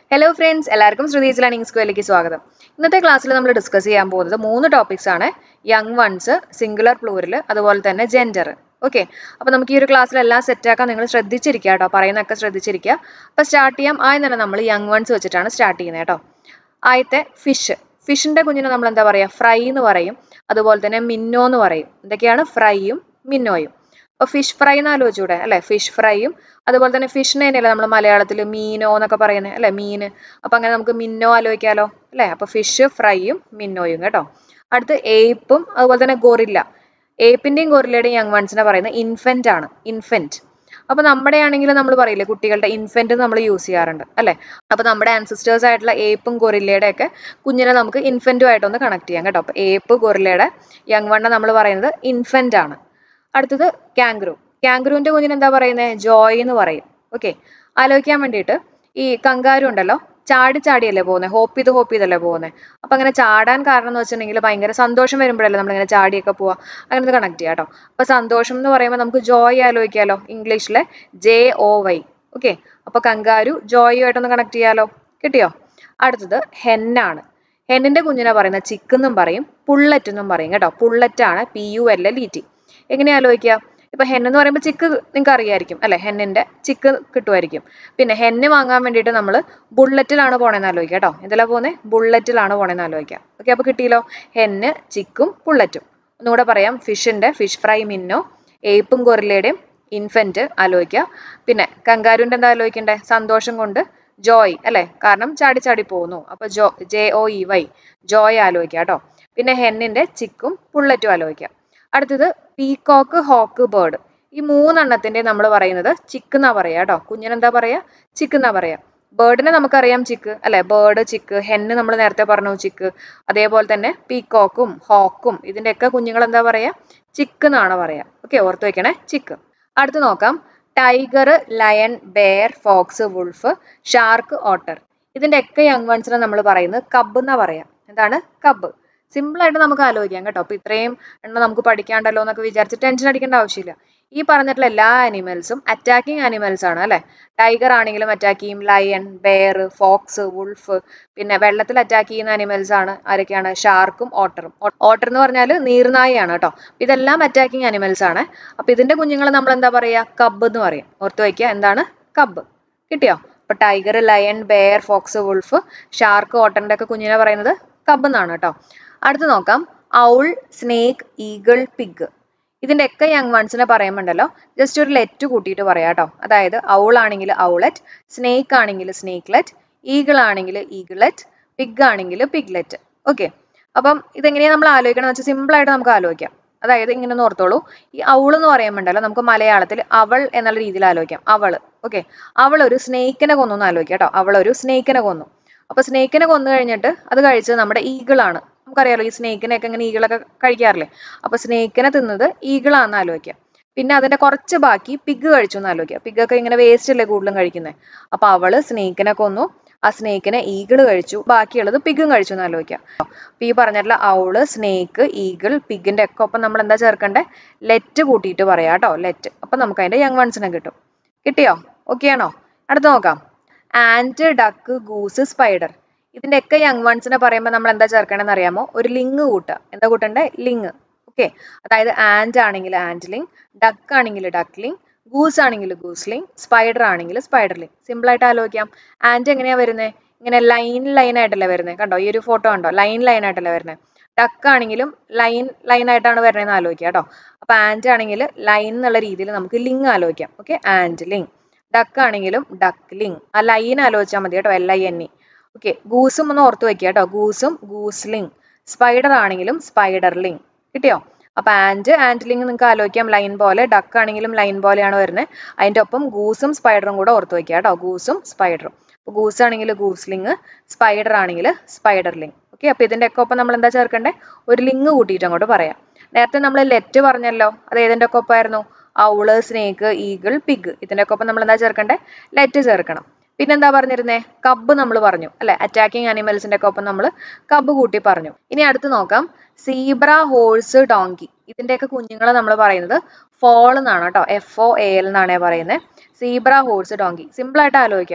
hello friends എല്ലാവർക്കും Shruthi's learning സ്ക്വയറിലേക്ക് സ്വാഗതം ഇന്നത്തെ ക്ലാസ്സിൽ നമ്മൾ ഡിസ്കസ് ചെയ്യാൻ പോകുന്നത് മൂന്ന് ടോപ്പിക്സ് ആണ് യങ് വൺസ് സിംഗുലർ പ്ലൂരൽ അതുപോലെ തന്നെ ജെൻഡർ ഓക്കെ അപ്പോൾ നമുക്ക് ഈ ഒരു ക്ലാസ്സിൽ എല്ലാം സെറ്റാക്കാൻ നിങ്ങൾ ശ്രദ്ധിച്ചിരിക്കുക കേട്ടോ പറയുന്നതൊക്കെ ശ്രദ്ധിച്ചിരിക്കുക അപ്പോൾ സ്റ്റാർട്ട് ചെയ്യാം ആദ്യം തന്നെ നമ്മൾ യങ് വൺസ് വെച്ചിട്ടാണ് സ്റ്റാർട്ട് ചെയ്യുന്നത് കേട്ടോ ആദ്യത്തെ ഫിഷ് ഫിഷിന്റെ കുഞ്ഞിനെ നമ്മൾ എന്താ പറയുക ഫ്രൈ എന്ന് പറയും അതുപോലെ തന്നെ മിന്നോ എന്ന് പറയും എന്തൊക്കെയാണ് ഫ്രൈയും മിന്നോയും അപ്പോൾ ഫിഷ് ഫ്രൈ എന്ന് ആലോചിച്ചൂടെ അല്ലെ ഫിഷ് ഫ്രൈയും അതുപോലെ തന്നെ ഫിഷിനെ തന്നെയല്ലേ നമ്മൾ മലയാളത്തിൽ മീനോ എന്നൊക്കെ പറയുന്നത് അല്ലെ മീന് അപ്പൊ അങ്ങനെ നമുക്ക് മിന്നോ ആലോചിക്കാലോ അല്ലെ അപ്പൊ ഫിഷ് ഫ്രൈയും മിന്നോയും കേട്ടോ അടുത്ത് ഏപ്പും അതുപോലെ തന്നെ ഗൊറില്ല ഏപ്പിന്റെയും ഗൊറില്ലയുടെയും യങ് വൺസിനെ പറയുന്നത് ഇൻഫെന്റ് ആണ് ഇൻഫെന്റ് അപ്പൊ നമ്മുടെ ആണെങ്കിൽ നമ്മൾ പറയില്ലേ കുട്ടികളുടെ ഇൻഫെന്റ് നമ്മൾ യൂസ് ചെയ്യാറുണ്ട് അല്ലെ അപ്പൊ നമ്മുടെ ആൻസിസ്റ്റേഴ്സ് ആയിട്ടുള്ള ഏപ്പും ഗൊറില്ലയുടെ ഒക്കെ കുഞ്ഞിനെ നമുക്ക് ഇൻഫെന്റും ആയിട്ടൊന്ന് കണക്ട് ചെയ്യാം കേട്ടോ അപ്പൊ ഏപ്പ് ഗൊറില്ലയുടെ യങ് വണ്ണ നമ്മൾ പറയുന്നത് ഇൻഫെന്റ് ആണ് അടുത്തത് കാങ്ക്രു കാങ്ക്രുവിന്റെ കുഞ്ഞിന് എന്താ പറയുന്നത് ജോയ് എന്ന് പറയും ഓക്കെ ആലോചിക്കാൻ വേണ്ടിയിട്ട് ഈ കങ്കാരു ഉണ്ടല്ലോ ചാടി ചാടിയല്ലേ പോകുന്നത് ഹോപ്പ് ചെയ്ത് ഹോപ്പ് ചെയ്തല്ലേ പോകുന്നത് അപ്പൊ അങ്ങനെ ചാടാൻ കാരണം എന്ന് വെച്ചിട്ടുണ്ടെങ്കിൽ ഭയങ്കര സന്തോഷം വരുമ്പോഴല്ലേ നമ്മളിങ്ങനെ ചാടിയൊക്കെ പോവാ അങ്ങനെ കണക്ട് ചെയ്യാം കേട്ടോ അപ്പൊ സന്തോഷം എന്ന് പറയുമ്പോൾ നമുക്ക് ജോയ് ആലോചിക്കാലോ ഇംഗ്ലീഷിലെ ജെ ഒ വൈ ഓക്കെ അപ്പൊ കങ്കാരു ജോയുമായിട്ടൊന്ന് കണക്ട് ചെയ്യാലോ കിട്ടിയോ അടുത്തത് ഹെന്നാണ് ഹെന്നിന്റെ കുഞ്ഞിനെ പറയുന്ന ചിക്ക് എന്നും പറയും പുള്ളറ്റ് എന്നും പറയും കേട്ടോ പുള്ളറ്റാണ് P U L L E T എങ്ങനെ ആലോചിക്കുക ഇപ്പൊ ഹെൻ എന്ന് പറയുമ്പോൾ ചിക്ക് നിങ്ങൾക്ക് അറിയായിരിക്കും അല്ലെ ഹെന്നിന്റെ ചിക്ക് കിട്ടുമായിരിക്കും പിന്നെ ഹെന്ന് വാങ്ങാൻ വേണ്ടിയിട്ട് നമ്മൾ ബുള്ളറ്റിലാണ് പോണേന്ന് ആലോചിക്കുക കേട്ടോ എന്തെല്ലാ പോകുന്നത് ബുള്ളറ്റിലാണ് പോണേന്ന് ആലോചിക്കാം ഓക്കെ അപ്പൊ കിട്ടിയല്ലോ ഹെന്ന് ചിക്കും പുള്ളറ്റും ഒന്നുകൂടെ പറയാം ഫിഷിന്റെ ഫിഷ് ഫ്രൈ മിന്നോ ഏപ്പും ഗൊറില്ലയുടെയും ഇൻഫന്റ് ആലോചിക്കുക പിന്നെ കങ്കാരുവിന്റെ എന്താ ആലോചിക്കണ്ടേ സന്തോഷം കൊണ്ട് ജോയ് അല്ലെ കാരണം ചാടി ചാടി പോകുന്നു അപ്പൊ ജോ J O E Y joey ആലോചിക്കുക കേട്ടോ പിന്നെ ഹെന്നിന്റെ ചിക്കും പുള്ളറ്റും ആലോചിക്കുക അടുത്തത് പീകോക്ക് ഹോക്ക് ബേർഡ് ഈ മൂന്നെണ്ണത്തിന്റെ നമ്മൾ പറയുന്നത് ചിക്ക് എന്നാ പറയാ കേട്ടോ കുഞ്ഞിനെന്താ പറയാ ചിക്ക് എന്നാ പറയാ ബേർഡിനെ നമുക്കറിയാം ചിക്ക് അല്ലെ ബേർഡ് ചിക്ക് ഹെന്ന് നമ്മൾ നേരത്തെ പറഞ്ഞു ചിക്ക് അതേപോലെ തന്നെ പീകോക്കും ഹോക്കും ഇതിന്റെയൊക്കെ കുഞ്ഞുങ്ങൾ എന്താ പറയാ ചിക്ക് എന്നാണ് പറയാ ഓക്കെ ഓർത്ത് വെക്കണേ ചിക്ക് അടുത്ത് നോക്കാം tiger lion bear fox wolf shark otter ഇതിന്റെ ഒക്കെ യങ് വൺസിനെ നമ്മൾ പറയുന്നത് കബ് എന്നാ പറയാ എന്താണ് കബ് സിമ്പിൾ ആയിട്ട് നമുക്ക് ആലോചിക്കാം കേട്ടോ അപ്പൊ ഇത്രയും എണ്ണം നമുക്ക് പഠിക്കാണ്ടല്ലോ എന്നൊക്കെ വിചാരിച്ച് ടെൻഷൻ അടിക്കേണ്ട ആവശ്യമില്ല ഈ പറഞ്ഞിട്ടുള്ള എല്ലാ ആനിമൽസും അറ്റാക്കിംഗ് ആനിമൽസ് ആണ് അല്ലെ ടൈഗർ ആണെങ്കിലും അറ്റാക്ക് ചെയ്യും ലയൺ ബെയർ ഫോക്സ് വുൾഫ് പിന്നെ വെള്ളത്തിൽ അറ്റാക്ക് ചെയ്യുന്ന ആനിമൽസ് ആണ് ആരൊക്കെയാണ് ഷാർക്കും ഓട്ടറും ഓട്ടർ എന്ന് പറഞ്ഞാൽ നീർനായയാണ് കേട്ടോ ഇതെല്ലാം അറ്റാക്കിംഗ് ആനിമൽസ് ആണ് അപ്പൊ ഇതിന്റെ കുഞ്ഞുങ്ങൾ നമ്മൾ എന്താ പറയാ കബ് എന്ന് പറയും ഓർത്ത് വയ്ക്കുക എന്താണ് കബ് കിട്ടിയോ അപ്പൊ tiger lion bear fox wolf shark ഓട്ടറിന്റെ ഒക്കെ കുഞ്ഞിനെ പറയുന്നത് കബ് എന്നാണ് കേട്ടോ അടുത്ത് നോക്കാം ഔൾ സ്നേക്ക് ഈഗിൾ പിഗ് ഇതിന്റെ ഒക്കെ യങ് വൺസിനെ പറയുമ്പോണ്ടല്ലോ ജസ്റ്റ് ഒരു ലെറ്റ് കൂട്ടിയിട്ട് പറയാം കേട്ടോ അതായത് ഔൾ ആണെങ്കിൽ ഔളറ്റ് സ്നേക്ക് ആണെങ്കിൽ സ്നേക്ക്ലെറ്റ് ഈഗിൾ ആണെങ്കിൽ ഈഗിളറ്റ് പിഗ് ആണെങ്കിൽ പിഗ്ലെറ്റ് ഓക്കെ അപ്പം ഇതെങ്ങനെയാ നമ്മൾ ആലോചിക്കണം വെച്ചാൽ സിമ്പിൾ ആയിട്ട് നമുക്ക് ആലോചിക്കാം അതായത് ഇങ്ങനെ ഒന്ന് ഓർത്തോളൂ ഈ അവൾ എന്ന് പറയുമ്പോണ്ടല്ലോ നമുക്ക് മലയാളത്തിൽ അവൾ എന്നുള്ള രീതിയിൽ ആലോചിക്കാം അവള് ഓക്കെ അവൾ ഒരു സ്നേക്കിനെ കൊന്നു എന്ന് ആലോചിക്കാം കേട്ടോ അവൾ ഒരു സ്നേക്കിനെ കൊന്നു അപ്പൊ സ്നേക്കിനെ കൊന്നു കഴിഞ്ഞിട്ട് അത് കഴിച്ചത് നമ്മുടെ ഈഗിളാണ് നമുക്കറിയാലോ ഈ സ്നേക്കിനെയൊക്കെ ഇങ്ങനെ ഈഗിളൊക്കെ കഴിക്കാറില്ലേ അപ്പൊ സ്നേക്കിനെ തിന്നത് ഈഗിളാന്ന് ആലോചിക്കുക പിന്നെ അതിന്റെ കുറച്ച് ബാക്കി പിഗ് കഴിച്ചു എന്ന് ആലോചിക്കുക പിഗ് ഒക്കെ ഇങ്ങനെ വേസ്റ്റ് അല്ലേ കൂടുതലും കഴിക്കുന്നത് അപ്പൊ അവള് സ്നേക്കിനെ കൊന്നു ആ സ്നേക്കിനെ ഈഗിൾ കഴിച്ചു ബാക്കിയുള്ളത് പിഗും കഴിച്ചു എന്ന് ആലോചിക്കുക അപ്പൊ ഈ പറഞ്ഞിട്ടുള്ള ഔള് സ്നേക്ക് ഈഗിൾ പിഗിന്റെ ഒക്കെ ഒപ്പം നമ്മൾ എന്താ ചേർക്കണ്ടേ ലെറ്റ് കൂട്ടിയിട്ട് പറയാം കേട്ടോ ലെറ്റ് അപ്പൊ നമുക്ക് അതിന്റെ യങ് വൺസിനെ കിട്ടും കിട്ടിയോ ഓക്കെ ആണോ അടുത്ത് നോക്കാം ആൻഡ് ഡക്ക് ഗൂസ് സ്പൈഡർ ഇതിന്റെ ഒക്കെ യങ് വൺസിനെ പറയുമ്പോൾ നമ്മൾ എന്താ ചേർക്കണമെന്ന് അറിയാമോ ഒരു ലിങ്ക് കൂട്ടുക എന്താ കൂട്ടണ്ടേ ലിങ്ക് ഓക്കെ അതായത് ആൻഡ് ആണെങ്കിൽ ആൻഡ് ലിങ്ക് ഡക്ക് ആണെങ്കിൽ ഡക്ക് ലിങ്ക് ഗൂസ് ആണെങ്കിൽ ഗൂസ് ലിങ്ക് സ്പൈഡർ ആണെങ്കിൽ സ്പൈഡർ ലിങ്ക് സിമ്പിൾ ആയിട്ട് ആലോചിക്കാം ആൻഡ് എങ്ങനെയാ വരുന്നത് ഇങ്ങനെ ലൈൻ ലൈൻ ആയിട്ടല്ലേ വരുന്നത് കണ്ടോ ഈ ഒരു ഫോട്ടോ കണ്ടോ ലൈൻ ലൈൻ ആയിട്ടല്ലേ വരുന്നത് ഡക്ക് ആണെങ്കിലും ലൈൻ ലൈൻ ആയിട്ടാണ് വരുന്നതെന്ന് ആലോചിക്കുക കേട്ടോ അപ്പൊ ആൻഡ് ആണെങ്കിൽ ലൈൻ എന്നുള്ള രീതിയിൽ നമുക്ക് ലിങ്ക് ആലോചിക്കാം ഓക്കെ ആൻഡ് ലിങ്ക് ഡക്ക് ആണെങ്കിലും ഡക്ക് ലിങ്ക് ആ ലൈൻ ആലോചിച്ചാൽ മതി കേട്ടോ L I N E okay ഗൂസും ഒന്ന് ഓർത്ത് വെക്കുക കേട്ടോ ഗൂസും ഗൂസ്ലിംഗ് സ്പൈഡർ ആണെങ്കിലും സ്പൈഡർലിംഗ് കിട്ടിയോ അപ്പൊ ആൻഡ് ആൻഡ്ലിംഗ് നിങ്ങൾക്ക് ആലോചിക്കാം ലൈൻ പോലെ ഡക്ക് ആണെങ്കിലും ലൈൻ പോലെയാണ് വരുന്നത് അതിന്റെ ഒപ്പം ഗൂസും സ്പൈഡറും കൂടെ ഓർത്ത് വെക്കുക കേട്ടോ ഗൂസും സ്പൈഡറും അപ്പൊ ഗൂസ് ആണെങ്കിൽ ഗൂസ്ലിംഗ് സ്പൈഡർ ആണെങ്കിൽ സ്പൈഡർലിംഗ് ഓക്കെ അപ്പൊ ഇതിന്റെ ഒക്കെ ഒപ്പം നമ്മൾ എന്താ ചേർക്കണ്ടേ ഒരു ലിങ്ക് കൂട്ടിയിട്ട് അങ്ങോട്ട് പറയാം നേരത്തെ നമ്മൾ ലെറ്റ് പറഞ്ഞല്ലോ അത് ഏതിന്റെ ഒക്കെ ഒപ്പമായിരുന്നു ഔള് സ്നേക്ക് ഈഗിൾ പിഗ് ഇതിന്റെ ഒക്കെ ഒപ്പം നമ്മൾ എന്താ ചേർക്കണ്ടേ ലെറ്റ് ചേർക്കണം പിന്നെന്താ പറഞ്ഞിരുന്നേ കബ് നമ്മൾ പറഞ്ഞു അല്ലെ അറ്റാക്കിംഗ് ആനിമൽസിന്റെ ഒക്കെ ഒപ്പം നമ്മൾ കബ് കൂട്ടി പറഞ്ഞു ഇനി അടുത്ത് നോക്കാം സീബ്ര ഹോഴ്സ് ഡോങ്കി ഇതിന്റെയൊക്കെ കുഞ്ഞുങ്ങളെ നമ്മൾ പറയുന്നത് ഫോൾ എന്നാണ് കേട്ടോ എഫ് ഒ എ എൽ എന്നാണ് പറയുന്നത് സീബ്ര ഹോഴ്സ് ഡോങ്കി സിമ്പിൾ ആയിട്ട് ആലോചിക്കാം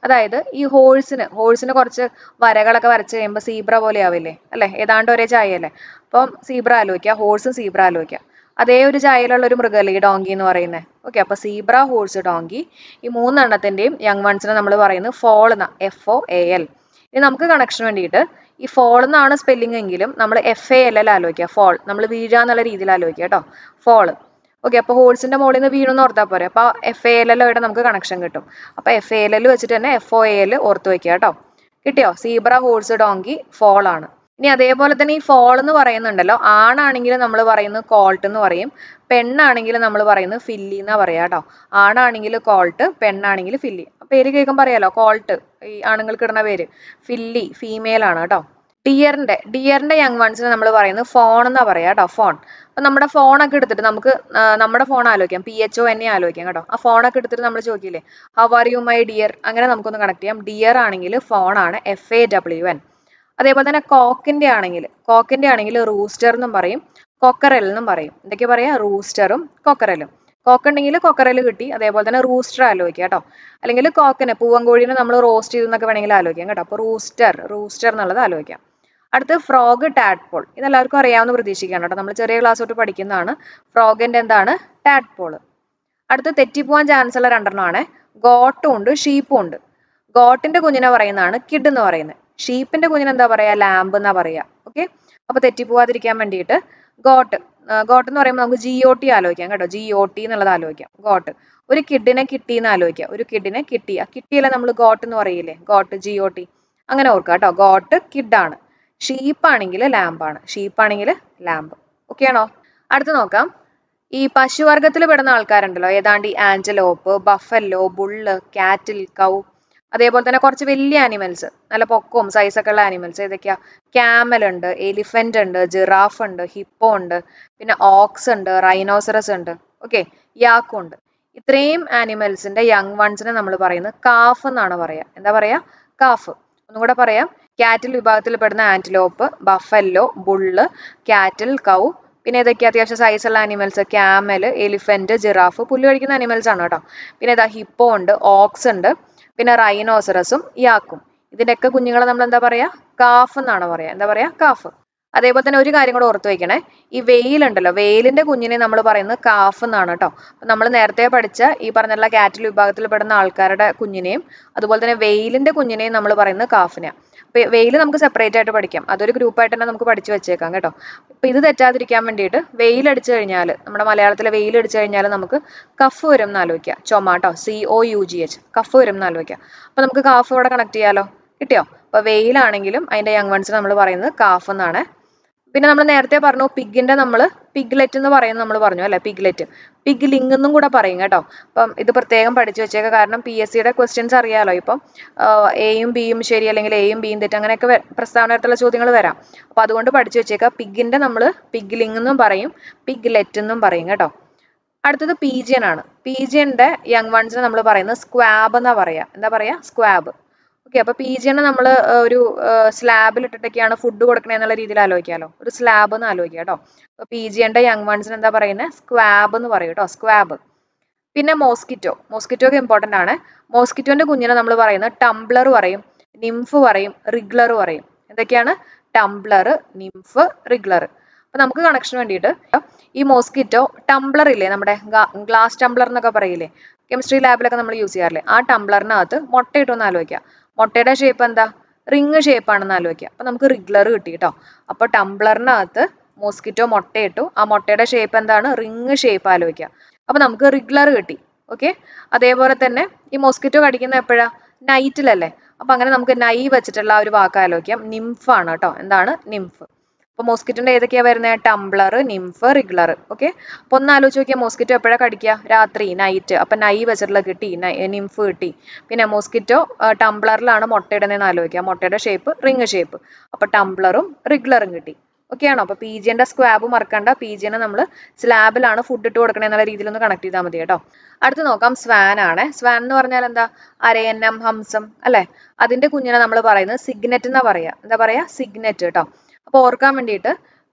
അതായത് ഈ ഹോഴ്സിന് ഹോഴ്സിന് കുറച്ച് വരകളൊക്കെ വരച്ച് കഴിയുമ്പോൾ സീബ്ര പോലെ ആവില്ലേ അല്ലെ ഏതാണ്ട് ഒരേ ചായയല്ലേ അപ്പം സീബ്ര ആലോചിക്കുക ഹോഴ്സും സീബ്ര ആലോചിക്കുക അതേ ഒരു ചായയിലുള്ള ഒരു മൃഗമല്ലേ ഈ ഡോങ്കി എന്ന് പറയുന്നത് ഓക്കെ അപ്പൊ സീബ്ര ഹോഴ്സ് ഡോങ്കി ഈ മൂന്നെണ്ണത്തിന്റെയും യങ് വൺസിനെ നമ്മൾ പറയുന്നത് ഫോൾ എന്ന എഫ് ഒ എ എൽ ഇനി നമുക്ക് കണക്ഷൻ വേണ്ടിയിട്ട് ഈ ഫോൾ എന്നാണ് സ്പെല്ലിംഗ് എങ്കിലും നമ്മൾ എഫ് എ എൽ എൽ ആലോചിക്കുക ഫോൾ നമ്മൾ വീഴുക എന്നുള്ള രീതിയിൽ ആലോചിക്കുക കേട്ടോ ഫോള് ഓക്കെ അപ്പോൾ ഹോൾസിന്റെ മുകളിൽ നിന്ന് വീണെന്ന് ഓർത്താൽ പോരെ അപ്പോൾ എഫ് എ എൽ എൽ ആയിട്ട് നമുക്ക് കണക്ഷൻ കിട്ടും അപ്പോൾ എഫ് എ എൽ എൽ വെച്ചിട്ട് തന്നെ എഫ് ഒ എ എൽ ഓർത്ത് വെക്കുക കേട്ടോ കിട്ടിയോ സീബ്ര ഹോഴ്സ് ഡോങ്കി ഫോൾ ആണ് ഇനി അതേപോലെ തന്നെ ഈ ഫോൾ എന്ന് പറയുന്നുണ്ടല്ലോ ആണാണെങ്കിൽ നമ്മൾ പറയുന്നത് കോൾട്ട് എന്ന് പറയും പെണ്ണാണെങ്കിൽ നമ്മൾ പറയുന്നത് ഫില്ലി എന്നാ പറയാ കേട്ടോ ആണാണെങ്കിൽ കോൾട്ട് പെണ്ണാണെങ്കിൽ ഫില്ലി പേര് കേൾക്കുമ്പോൾ അറിയാലോ കോൾട്ട് ഈ ആണുങ്ങൾക്ക് ഇടുന്ന പേര് ഫില്ലി ഫീമെയിൽ ആണ് കേട്ടോ ഡിയറിന്റെ ഡിയറിന്റെ യങ് വൺസിനെ നമ്മൾ പറയുന്നത് ഫോൺ എന്നാ പറയാ കേട്ടോ ഫോൺ അപ്പൊ നമ്മുടെ ഫോണൊക്കെ എടുത്തിട്ട് നമുക്ക് ആ, നമ്മുടെ ഫോൺ ആലോചിക്കാം പി എച്ച് ഒ എന്നെ ആലോചിക്കാം കേട്ടോ ആ ഫോണൊക്കെ എടുത്തിട്ട് നമ്മൾ ചോദിക്കില്ലേ how are you my dear അങ്ങനെ നമുക്കൊന്ന് കണക്ട് ചെയ്യാം ഡിയർ ആണെങ്കിൽ ഫോൺ ആണ് എഫ് എ ഡബ്ല്യു എൻ അതേപോലെ തന്നെ കോക്കിന്റെ ആണെങ്കിൽ കോക്കിന്റെ ആണെങ്കിൽ റൂസ്റ്റർ എന്നും പറയും കൊക്കറൽ എന്നും പറയും എന്തൊക്കെ പറയാ റൂസ്റ്ററും കൊക്കറലും കോക്കുണ്ടെങ്കിൽ കൊക്കറൽ കിട്ടി അതേപോലെ തന്നെ റൂസ്റ്റർ ആലോചിക്കുക കേട്ടോ അല്ലെങ്കിൽ കോക്കിനെ പൂവൻകോഴീനെ നമ്മൾ റോസ്റ്റ് ചെയ്തെന്നൊക്കെ വേണമെങ്കിൽ ആലോചിക്കാം കേട്ടോ അപ്പോൾ റൂസ്റ്റർ റൂസ്റ്റർ എന്നുള്ളത് ആലോചിക്കാം അടുത്ത് ഫ്രോഗ് ടാഡ്പോൾ ഇതെല്ലാവർക്കും അറിയാവുന്ന പ്രതീക്ഷിക്കുകയാണ് കേട്ടോ നമ്മൾ ചെറിയ ക്ലാസ് തൊട്ട് പഠിക്കുന്നതാണ് ഫ്രോഗിന്റെ എന്താണ് ടാഡ്പോൾ അടുത്ത് തെറ്റിപ്പോവാൻ ചാൻസ് ഉള്ള രണ്ടെണ്ണമാണ് ഗോട്ടും ഉണ്ട് ഷീപ്പും ഉണ്ട് ഗോട്ടിന്റെ കുഞ്ഞിനെ പറയുന്നതാണ് കിഡ് എന്ന് പറയുന്നത് ഷീപ്പിന്റെ കുഞ്ഞിനെ എന്താ പറയാ ലാമ്പ് എന്നാ പറയാ ഓക്കെ അപ്പൊ തെറ്റിപ്പോവാതിരിക്കാൻ വേണ്ടിയിട്ട് ഗോട്ട് ഗോട്ട് എന്ന് പറയുമ്പോൾ നമുക്ക് ജി ഒ ടി ആലോചിക്കാം കേട്ടോ ജി ഒ ടി എന്നുള്ളത് ആലോചിക്കാം ഗോട്ട് ഒരു കിഡിനെ കിട്ടി എന്ന് ആലോചിക്കാം ഒരു കിഡിനെ കിട്ടി ആ കിട്ടിയല്ലേ നമ്മൾ ഗോട്ട് എന്ന് പറയില്ലേ ഗോട്ട് ജി ഒ ടി അങ്ങനെ ഓർക്കുക കേട്ടോ ഗോട്ട് കിഡാണ് ഷീപ്പ് ആണെങ്കിൽ ലാമ്പാണ് ഷീപ്പ് ആണെങ്കിൽ ലാമ്പ് ഓക്കെ ആണോ അടുത്ത് നോക്കാം ഈ പശുവർഗത്തിൽ പെടുന്ന ആൾക്കാരുണ്ടല്ലോ ഏതാണ്ട് ഈ ആഞ്ചലോപ്പ് ബഫല്ലോ ബുള്ള് കാറ്റിൽ കൗ അതേപോലെ തന്നെ കുറച്ച് വലിയ ആനിമൽസ് നല്ല പൊക്കവും സൈസൊക്കെ ഉള്ള ആനിമൽസ് ഏതൊക്കെയാ ക്യാമൽ ഉണ്ട് എലിഫന്റ് ഉണ്ട് ജിറാഫ് ഉണ്ട് ഹിപ്പോ ഉണ്ട് പിന്നെ ഓക്സ് ഉണ്ട് റൈനോസറസ് ഉണ്ട് ഓക്കെ യാക്കും ഉണ്ട് ഇത്രയും ആനിമൽസിന്റെ യങ് വൺസിനെ നമ്മൾ പറയുന്നത് കാഫ് എന്നാണ് പറയാ എന്താ പറയാ കാഫ് ഒന്നും കൂടെ പറയാം കാറ്റിൽ വിഭാഗത്തിൽ പെടുന്ന ആന്റിലോപ്പ് ബഫല്ലോ ബുള്ള് കാറ്റിൽ കൗ പിന്നെ ഇതൊക്കെ അത്യാവശ്യം സൈസുള്ള ആനിമൽസ് ക്യാമൽ എലിഫന്റ് ജിറാഫ് പുല്ല് കഴിക്കുന്ന ആനിമൽസ് ആണ് കേട്ടോ പിന്നെ ഇതാ ഹിപ്പോ ഉണ്ട് ഓക്സ് ഉണ്ട് പിന്നെ റൈനോസറസും യാക്കും ഇതിന്റെയൊക്കെ കുഞ്ഞുങ്ങളെ നമ്മൾ എന്താ പറയാ കാഫ് എന്നാണ് പറയാ എന്താ പറയാ കാഫ് അതേപോലെ തന്നെ ഒരു കാര്യം കൂടെ ഓർത്ത് വെക്കണേ ഈ വെയിലുണ്ടല്ലോ വെയിലിന്റെ കുഞ്ഞിനെ നമ്മൾ പറയുന്നത് കാഫ് എന്നാണ് കേട്ടോ നമ്മൾ നേരത്തെ പഠിച്ച ഈ പറഞ്ഞുള്ള കാറ്റിൽ വിഭാഗത്തിൽ പെടുന്ന ആൾക്കാരുടെ കുഞ്ഞിനെയും അതുപോലെ തന്നെ വെയിലിന്റെ കുഞ്ഞിനെയും നമ്മൾ പറയുന്നത് കാഫിനെയാണ് അപ്പൊ വെയിൽ നമുക്ക് സെപ്പറേറ്റ് ആയിട്ട് പഠിക്കാം അതൊരു ഗ്രൂപ്പായിട്ട് തന്നെ നമുക്ക് പഠിച്ചു വെച്ചേക്കാം കേട്ടോ അപ്പൊ ഇത് തെറ്റാതിരിക്കാൻ വേണ്ടിയിട്ട് വെയിൽ അടിച്ചു കഴിഞ്ഞാൽ നമ്മുടെ മലയാളത്തിലെ വെയിൽ അടിച്ചു കഴിഞ്ഞാൽ നമുക്ക് കഫ് വരും എന്ന് ആലോചിക്കാം ചുമ കേട്ടോ C O U G H cough വരും എന്ന് ആലോചിക്കാം അപ്പൊ നമുക്ക് കാഫ് ഇവിടെ കണക്ട് ചെയ്യാലോ കിട്ടിയോ അപ്പൊ വെയിലാണെങ്കിലും അതിന്റെ യങ് വൺസിന് നമ്മൾ പറയുന്നത് കാഫ് എന്നാണ് പിന്നെ നമ്മൾ നേരത്തെ പറഞ്ഞു പിഗിന്റെ നമ്മൾ പിഗ്ലെറ്റ് എന്ന് പറയുന്നത് നമ്മൾ പറഞ്ഞു അല്ലെ പിഗ്ലെറ്റ് പിഗ് ലിംഗ് എന്നും കൂടെ പറയും കേട്ടോ അപ്പം ഇത് പ്രത്യേകം പഠിച്ചു വെച്ചേക്ക കാരണം പി എസ് സിയുടെ ക്വസ്റ്റ്യൻസ് അറിയാലോ ഇപ്പം എയും ബിയും ശരി അല്ലെങ്കിൽ എയും ബിയും തെറ്റ് അങ്ങനെയൊക്കെ വ- പ്രസ്താവനത്തിലുള്ള ചോദ്യങ്ങൾ വരാം അപ്പൊ അതുകൊണ്ട് പഠിച്ചു വെച്ചേക്ക പിഗിന്റെ നമ്മൾ പിഗ് ലിംഗ് എന്നും പറയും പിഗ്ലെറ്റ് എന്നും പറയും കേട്ടോ അടുത്തത് പീജിയൻ ആണ് പീജിയന്റെ യങ് വൺസിനെ നമ്മൾ പറയുന്നത് സ്ക്വാബ് എന്നാ പറയാ എന്താ പറയാ സ്ക്വാബ് ഓക്കെ അപ്പൊ പീജിയനെ നമ്മൾ ഒരു സ്ലാബിൽ ഇട്ടിട്ടൊക്കെയാണ് ഫുഡ് കൊടുക്കണേ എന്നുള്ള രീതിയിൽ ആലോചിക്കാമല്ലോ ഒരു സ്ലാബ് എന്ന് ആലോചിക്കുക കേട്ടോ അപ്പൊ പീജിയന്റെ യങ് വൺസിന് എന്താ പറയുന്നത് സ്ക്വാബ് എന്ന് പറയും കേട്ടോ സ്ക്വാബ് പിന്നെ മോസ്കിറ്റോ മോസ്കിറ്റോ ഒക്കെ ഇമ്പോർട്ടന്റ് ആണ് മോസ്കിറ്റോന്റെ കുഞ്ഞിനെ നമ്മൾ പറയുന്നത് ടംബ്ലർ പറയും നിംഫ് പറയും റിഗ്ലർ പറയും എന്തൊക്കെയാണ് ടംബ്ലർ നിംഫ് റിഗ്ലർ അപ്പൊ നമുക്ക് കണക്ഷൻ വേണ്ടിയിട്ട് ഈ മോസ്കിറ്റോ ടംബ്ലർ ഇല്ലേ നമ്മുടെ ഗ്ലാസ് ടംബ്ലർ എന്നൊക്കെ പറയില്ലേ കെമിസ്ട്രി ലാബിലൊക്കെ നമ്മൾ യൂസ് ചെയ്യാറില്ലേ ആ ടംബ്ലറിനകത്ത് മുട്ടയിട്ടൊന്ന് ആലോചിക്കുക മുട്ടയുടെ ഷേപ്പ് എന്താ റിങ് ഷേപ്പ് ആണെന്ന് ആലോചിക്കുക അപ്പൊ നമുക്ക് റിഗ്ലർ കിട്ടി കേട്ടോ അപ്പൊ ടംബ്ലറിനകത്ത് മോസ്കിറ്റോ മുട്ടയിട്ടു ആ മുട്ടയുടെ ഷേപ്പ് എന്താണ് റിങ് ഷേപ്പ് ആലോചിക്കുക അപ്പൊ നമുക്ക് റിഗ്ലർ കിട്ടി ഓക്കെ അതേപോലെ തന്നെ ഈ മോസ്കിറ്റോ കടിക്കുന്ന എപ്പോഴാ നൈറ്റിലല്ലേ അപ്പൊ അങ്ങനെ നമുക്ക് നൈ വെച്ചിട്ടുള്ള ആ ഒരു വാക്ക് ആലോചിക്കാം നിംഫ് ആണ് കേട്ടോ എന്താണ് നിംഫ് അപ്പൊ മോസ്കിറ്റോന്റെ ഏതൊക്കെയാ വരുന്നത് ടംബ്ലർ നിംഫ് റിഗ്ലർ ഓക്കെ അപ്പൊ ഒന്ന് ആലോചിച്ച് നോക്കിയാൽ മോസ്കിറ്റോ എപ്പോഴാ കടിക്കുക രാത്രി നൈറ്റ് അപ്പൊ നൈ വെച്ചിട്ടുള്ള കിട്ടി നിംഫ് കിട്ടി പിന്നെ മോസ്കിറ്റോ ടംബ്ലറിലാണ് മുട്ടയിടുന്നതെന്ന് ആലോചിക്കുക മുട്ടയുടെ ഷേപ്പ് റിങ് ഷേപ്പ് അപ്പൊ ടംബ്ലറും റിഗ്ലറും കിട്ടി ഓക്കെ ആണോ അപ്പൊ പി ജിന്റെ സ്ക്വാബ് മറക്കണ്ട പി ജിനെ നമ്മൾ സ്ലാബിലാണ് ഫുഡ് ഇട്ട് കൊടുക്കണേ എന്നുള്ള രീതിയിൽ ഒന്ന് കണക്ട് ചെയ്താൽ മതി കേട്ടോ അടുത്ത് നോക്കാം സ്വാൻ ആണ് സ്വാൻ എന്ന് പറഞ്ഞാൽ എന്താ അരയന്നം ഹംസം അല്ലെ അതിന്റെ കുഞ്ഞിനെ നമ്മൾ പറയുന്നത് സിഗ്നെറ്റ് എന്നാ പറയാ എന്താ പറയാ സിഗ്നെറ്റ് കേട്ടോ അപ്പൊ ഓർക്കാൻ വേണ്ടിയിട്ട്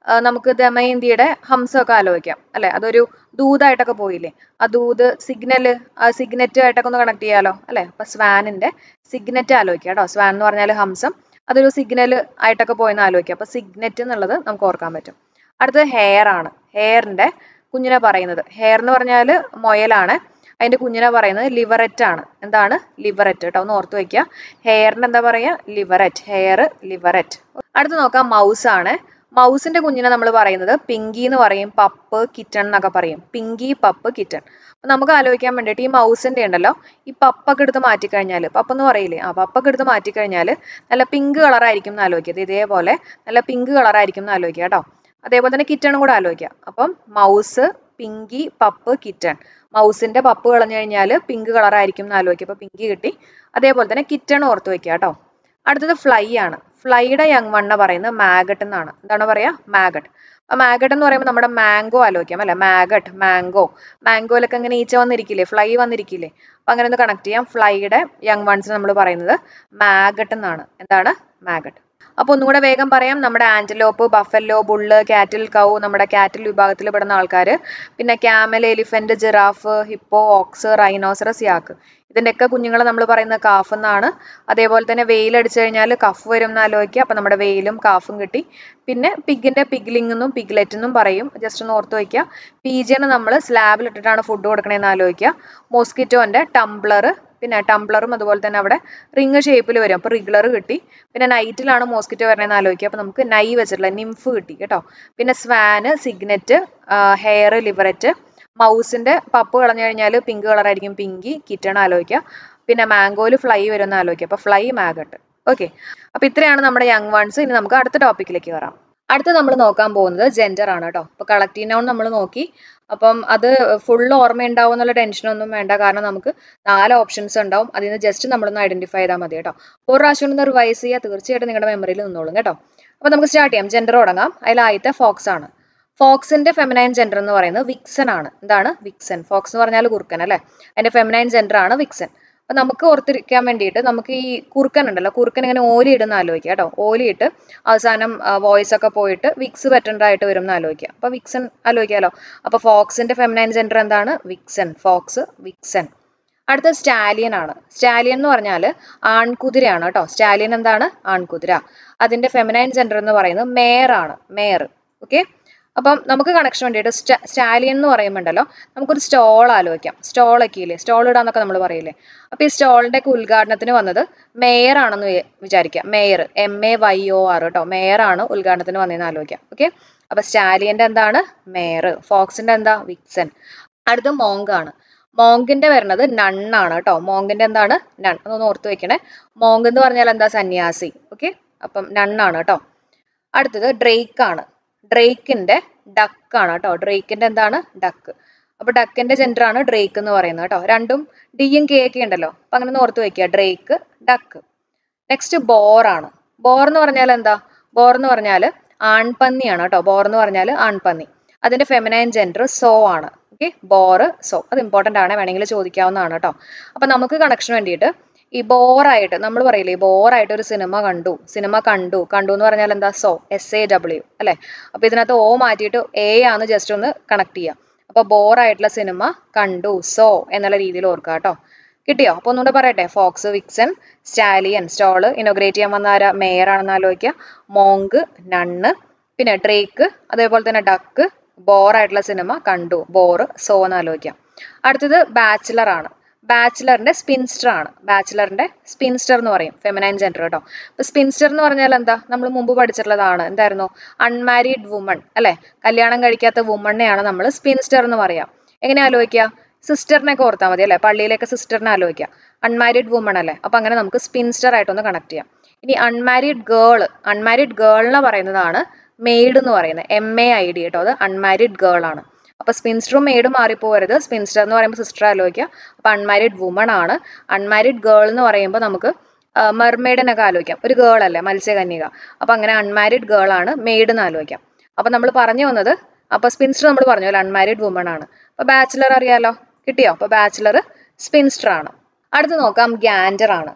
ആ, നമുക്ക് ദമയന്തിയുടെ ഹംസമൊക്കെ ആലോചിക്കാം അല്ലെ അതൊരു ദൂതായിട്ടൊക്കെ പോയില്ലേ ആ ദൂത് സിഗ്നല് ആ സിഗ്നറ്റ് ആയിട്ടൊക്കെ ഒന്ന് കണക്ട് ചെയ്യാലോ അല്ലെ അപ്പൊ സ്വാനിന്റെ സിഗ്നറ്റ് ആലോചിക്കാം കേട്ടോ സ്വാൻ എന്ന് പറഞ്ഞാൽ ഹംസം അതൊരു സിഗ്നൽ ആയിട്ടൊക്കെ പോയെന്ന് ആലോചിക്കാം അപ്പൊ സിഗ്നറ്റ് എന്നുള്ളത് നമുക്ക് ഓർക്കാൻ പറ്റും അടുത്തത് ഹെയർ ആണ് ഹെയറിന്റെ കുഞ്ഞിനെ പറയുന്നത് ഹെയർ എന്ന് പറഞ്ഞാൽ മുയലാണ് അതിന്റെ കുഞ്ഞിനെ പറയുന്നത് ലിവററ്റ് ആണ് എന്താണ് ലിവററ്റ് കേട്ടോ ഒന്ന് ഓർത്ത് വെക്കുക ഹെയറിന് എന്താ പറയാ ലിവററ്റ് ഹെയർ ലിവററ്റ് അടുത്ത് നോക്കാം മൗസ് ആണ് മൗസിന്റെ കുഞ്ഞിനെ നമ്മൾ പറയുന്നത് പിങ്കി എന്ന് പറയും പപ്പ് കിറ്റൺ എന്നൊക്കെ പറയും പിങ്കി പപ്പ് കിറ്റൺ അപ്പൊ നമുക്ക് ആലോചിക്കാൻ വേണ്ടിയിട്ട് ഈ മൗസിന്റെ ഉണ്ടല്ലോ ഈ പപ്പൊക്കെ എടുത്ത് മാറ്റിക്കഴിഞ്ഞാൽ പപ്പ് എന്ന് പറയില്ലേ ആ പപ്പൊക്കെ എടുത്ത് മാറ്റിക്കഴിഞ്ഞാൽ നല്ല പിങ്ക് കളറായിരിക്കും എന്ന് ആലോചിക്കുക ഇതേപോലെ നല്ല പിങ്ക് കളറായിരിക്കും എന്ന് ആലോചിക്കുക കേട്ടോ അതേപോലെ തന്നെ കിറ്റണും കൂടെ ആലോചിക്കുക അപ്പം മൗസ് പിങ്കി പപ്പ് കിറ്റൺ മൗസിന്റെ പപ്പ് കളഞ്ഞു കഴിഞ്ഞാൽ പിങ്ക് കളറായിരിക്കും എന്ന് ആലോചിക്കുക അപ്പൊ പിങ്കി കിട്ടി അതേപോലെ തന്നെ കിറ്റൺ ഓർത്ത് വെക്കുക കേട്ടോ അടുത്തത് ഫ്ലൈ ആണ് ഫ്ലൈയുടെ യങ് വണ്ണ പറയുന്നത് മാഗട്ട് എന്നാണ് എന്താണ് പറയാ മാഗട്ട് അപ്പൊ മാഗട്ട് എന്ന് പറയുമ്പോൾ നമ്മുടെ മാംഗോ ആലോചിക്കാം അല്ലെ മാഗട്ട് മാംഗോ മാംഗോയിലൊക്കെ ഇങ്ങനെ ഈച്ച വന്നിരിക്കില്ലേ ഫ്ലൈ വന്നിരിക്കില്ലേ അപ്പൊ അങ്ങനെ ഒന്ന് കണക്ട് ചെയ്യാം ഫ്ലൈയുടെ യങ് വൺസ് നമ്മൾ പറയുന്നത് മാഗട്ട് എന്നാണ് എന്താണ് മാഗട്ട് അപ്പൊ ഒന്നും കൂടെ വേഗം പറയാം നമ്മുടെ ആന്റലോപ്പ് ബഫല്ലോ ബുള്ള് കാറ്റിൽ കൗ നമ്മുടെ കാറ്റിൽ വിഭാഗത്തിൽ പെടുന്ന ആൾക്കാർ പിന്നെ camel elephant giraffe hippo ox rhinoceros yak ഇതിന്റെയൊക്കെ കുഞ്ഞുങ്ങളെ നമ്മൾ പറയുന്നത് കാഫ് എന്നാണ് അതേപോലെ തന്നെ വെയിലടിച്ചു കഴിഞ്ഞാൽ കഫ് വരും എന്ന് ആലോചിക്കുക അപ്പൊ നമ്മുടെ വെയിലും കാഫും കിട്ടി പിന്നെ പിഗിന്റെ പിഗ്ലിംഗ് എന്നും പിഗ്ലെറ്റ് എന്നും പറയും ജസ്റ്റ് ഒന്ന് ഓർത്ത് വയ്ക്കുക പീജിയനെ നമ്മൾ സ്ലാബിൽ ഇട്ടിട്ടാണ് ഫുഡ് കൊടുക്കണേന്ന് ആലോചിക്കുക മോസ്കിറ്റോന്റെ ടംബ്ലർ പിന്നെ ടംബ്ലറും അതുപോലെ തന്നെ അവിടെ റിങ് ഷേപ്പിൽ വരും അപ്പോൾ റിഗ്ലർ കിട്ടി പിന്നെ നൈറ്റിലാണ് മോസ്കിറ്റോ വരണേന്ന് ആലോചിക്കുക അപ്പോൾ നമുക്ക് നൈ വെച്ചിട്ടുള്ള നിംഫ് കിട്ടി കേട്ടോ പിന്നെ സ്വാന് സിഗ്നറ്റ് ഹെയർ ലിവററ്റ് മൗസിന്റെ പപ്പ് കളഞ്ഞു കഴിഞ്ഞാൽ പിങ്ക് കളറായിരിക്കും പിങ്കി കിറ്റൺ ആലോചിക്കുക പിന്നെ മാംഗോയിൽ ഫ്ലൈ വരുമെന്ന് ആലോചിക്കുക അപ്പോൾ ഫ്ലൈ മാഗട്ട് ഓക്കെ അപ്പോൾ ഇത്രയാണ് നമ്മുടെ യങ് വൺസ് ഇനി നമുക്ക് അടുത്ത ടോപ്പിക്കിലേക്ക് വരാം അടുത്ത നമ്മൾ നോക്കാൻ പോകുന്നത് ജെൻഡർ ആണ് കേട്ടോ അപ്പോൾ കളക്റ്റീവ് നൗൺ നമ്മൾ നോക്കി അപ്പം അത് ഫുൾ ഓർമ്മ ഉണ്ടാവും എന്നുള്ള ടെൻഷനൊന്നും വേണ്ട കാരണം നമുക്ക് നാല് ഓപ്ഷൻസ് ഉണ്ടാവും അതിൽ നിന്ന് ജസ്റ്റ് നമ്മളൊന്ന് ഐഡന്റിഫൈ ചെയ്താൽ മതി കേട്ടോ ഒരു പ്രാവശ്യം ഒന്ന് റിവൈസ് ചെയ്യുക തീർച്ചയായിട്ടും നിങ്ങളുടെ മെമ്മറിയിൽ നിന്നോളും കേട്ടോ അപ്പോൾ നമുക്ക് സ്റ്റാർട്ട് ചെയ്യാം ജെൻഡർ തുടങ്ങാം അതിൽ ആദ്യത്തെ ഫോക്സ് ആണ് ഫോക്സിന്റെ ഫെമിനൈൻ ജെൻഡർ എന്ന് പറയുന്നത് വിക്സൺ ആണ് എന്താണ് വിക്സൺ ഫോക്സ് എന്ന് പറഞ്ഞാൽ കുറുക്കൻ അല്ലേ അതിന്റെ ഫെമിനൈൻ ജെൻഡർ ആണ് വിക്സൺ അപ്പൊ നമുക്ക് ഓർത്തിരിക്കാൻ വേണ്ടിയിട്ട് നമുക്ക് ഈ കുറുക്കൻ ഉണ്ടല്ലോ കുറുക്കൻ ഇങ്ങനെ ഓലി ഇടുന്ന ആലോചിക്കുക കേട്ടോ ഓലിയിട്ട് അവസാനം വോയിസ് ഒക്കെ പോയിട്ട് വിക്സ് പറ്റണ്ടായിട്ട് വരും എന്ന് ആലോചിക്കുക അപ്പൊ വിക്സൺ ആലോചിക്കാലോ അപ്പൊ ഫോക്സിന്റെ ഫെമിനൈൻ ജെൻഡർ എന്താണ് വിക്സൺ ഫോക്സ് വിക്സൺ അടുത്ത സ്റ്റാലിയൻ ആണ് സ്റ്റാലിയൻ എന്ന് പറഞ്ഞാൽ ആൺകുതിരയാണ് കേട്ടോ സ്റ്റാലിയൻ എന്താണ് ആൺകുതിര അതിന്റെ ഫെമിനൈൻ ജെൻഡർ എന്ന് പറയുന്നത് മേയർ ആണ് മേയർ ഓക്കെ അപ്പം നമുക്ക് കണക്ഷൻ വേണ്ടിയിട്ട് സ്റ്റാലിയൻ എന്ന് പറയുമ്പോണ്ടല്ലോ നമുക്കൊരു സ്റ്റോൾ ആലോചിക്കാം സ്റ്റോൾ ഒക്കെ ഇല്ലേ സ്റ്റോൾ ഇടാന്നൊക്കെ നമ്മൾ പറയില്ലേ അപ്പൊ ഈ സ്റ്റോളിന്റെ ഒക്കെ ഉദ്ഘാടനത്തിന് വന്നത് മേയർ ആണെന്ന് വി- വിചാരിക്കാം mayor M A Y O R കേട്ടോ മേയർ ആണ് ഉദ്ഘാടനത്തിന് വന്നതെന്ന് ആലോചിക്കാം ഓക്കെ അപ്പൊ സ്റ്റാലിയന്റെ എന്താണ് മേയർ ഫോക്സിന്റെ എന്താ വിക്സൺ അടുത്ത മോങ്ക് ആണ് മോങ്കിന്റെ വരുന്നത് നണ്ണാണ് കേട്ടോ മോങ്കിന്റെ എന്താണ് നൺ അതൊന്ന് ഓർത്ത് വെക്കണേ മോങ്ക് എന്ന് പറഞ്ഞാൽ എന്താ സന്യാസി ഓക്കെ അപ്പം നണ്ണാണ് കേട്ടോ അടുത്തത് ഡ്രേക്ക് ആണ് ഡ്രേക്കിന്റെ ഡക്ക് ആണ് കേട്ടോ ഡ്രേക്കിന്റെ എന്താണ് ഡക്ക് അപ്പൊ ഡക്കിന്റെ ജെൻഡർ ആണ് ഡ്രേക്ക് എന്ന് പറയുന്നത് കേട്ടോ രണ്ടും ഡിയും കെ ഒക്കെ ഉണ്ടല്ലോ അപ്പൊ അങ്ങനെ ഒന്ന് ഓർത്ത് വെക്കുക ഡ്രേക്ക് ഡക്ക് നെക്സ്റ്റ് ബോർ ആണ് ബോർ എന്ന് പറഞ്ഞാൽ എന്താ ബോർ എന്ന് പറഞ്ഞാൽ ആൺപന്നിയാണ് കേട്ടോ ബോർ എന്ന് പറഞ്ഞാൽ ആൺപന്നി അതിന്റെ ഫെമിനൈൻ ജെൻഡർ സോ ആണ് ഓക്കെ ബോർ സോ അത് ഇമ്പോർട്ടന്റ് ആണ് വേണമെങ്കിൽ ചോദിക്കാവുന്നതാണ് കേട്ടോ അപ്പൊ നമുക്ക് കണക്ഷൻ വേണ്ടിയിട്ട് ഈ ബോറായിട്ട് നമ്മൾ പറയില്ലേ ബോറായിട്ട് ഒരു സിനിമ കണ്ടു സിനിമ കണ്ടു കണ്ടു എന്ന് പറഞ്ഞാൽ എന്താ സോ എസ് എ ഡബ്ല്യു അല്ലെ അപ്പൊ ഇതിനകത്ത് ഓ മാറ്റിയിട്ട് എ ആണ് ജസ്റ്റ് ഒന്ന് കണക്ട് ചെയ്യാം അപ്പൊ ബോറായിട്ടുള്ള സിനിമ കണ്ടു സോ എന്നുള്ള രീതിയിൽ ഓർക്കുക കേട്ടോ കിട്ടിയോ അപ്പൊ ഒന്നുകൂടെ പറയട്ടെ ഫോക്സ് വിക്സൺ സ്റ്റാലിയൻ സ്റ്റോള് ഇനോഗ്രേറ്റ് ചെയ്യാൻ വന്ന ആരാ മേയർ ആണെന്ന് ആലോചിക്കുക മോങ്ക് നണ്ണ് പിന്നെ ഡ്രേക്ക് അതേപോലെ തന്നെ ഡക്ക് ബോർ ആയിട്ടുള്ള സിനിമ കണ്ടു ബോർ സോ എന്ന് ആലോചിക്കാം അടുത്തത് ബാച്ചിലർ ആണ് ബാച്ചിലറിന്റെ സ്പിൻസ്റ്റർ ആണ് ബാച്ചിലറിന്റെ സ്പിൻസ്റ്റർ എന്ന് പറയും ഫെമിനൈൻ ജെൻഡർ കേട്ടോ അപ്പൊ സ്പിൻസ്റ്റർ എന്ന് പറഞ്ഞാൽ എന്താ നമ്മൾ മുമ്പ് പഠിച്ചിട്ടുള്ളതാണ് എന്തായിരുന്നു അൺമാരീഡ് വുമൺ അല്ലെ കല്യാണം കഴിക്കാത്ത വുമണിനെയാണ് നമ്മൾ സ്പിൻസ്റ്റർ എന്ന് പറയാം എങ്ങനെ ആലോചിക്കുക സിസ്റ്ററിനെ ഒക്കെ ഓർത്താൽ മതി അല്ലെ പള്ളിയിലേക്ക് സിസ്റ്ററിനെ ആലോചിക്കുക അൺമാരീഡ് വുമൺ അല്ലേ അപ്പൊ അങ്ങനെ നമുക്ക് സ്പിൻസ്റ്റർ ആയിട്ടൊന്ന് കണക്ട് ചെയ്യാം ഇനി അൺമാരീഡ് ഗേൾ അൺമാരീഡ് ഗേളിനെ പറയുന്നതാണ് മെയ്ഡ് എന്ന് പറയുന്നത് എം എ ഐ ഡി കേട്ടോ അത് അൺമാരീഡ് ഗേൾ ആണ് അപ്പൊ സ്പിൻസ്റ്ററും മെയ്ഡും മാറിപ്പോകരുത് സ്പിൻസ്റ്റർ എന്ന് പറയുമ്പോൾ സിസ്റ്റർ ആലോചിക്കുക അപ്പൊ അൺമാരീഡ് വുമൺ ആണ് അൺമാരീഡ് ഗേൾ എന്ന് പറയുമ്പോൾ നമുക്ക് മെർമെയ്ഡിനൊക്കെ ആലോചിക്കാം ഒരു ഗേൾ അല്ലേ മത്സ്യകന്യക അപ്പൊ അങ്ങനെ അൺമാരീഡ് ഗേൾ ആണ് മെയ്ഡ് എന്ന് ആലോചിക്കാം അപ്പൊ നമ്മൾ പറഞ്ഞു വന്നത് അപ്പൊ സ്പിൻസ്റ്റർ നമ്മൾ പറഞ്ഞു അല്ലേ അൺമാരീഡ് വുമൺ ആണ് അപ്പൊ ബാച്ചിലർ അറിയാലോ കിട്ടിയോ അപ്പൊ ബാച്ചിലർ സ്പിൻസ്റ്റർ ആണ് അടുത്ത് നോക്കാം ഗ്യാൻഡർ ആണ്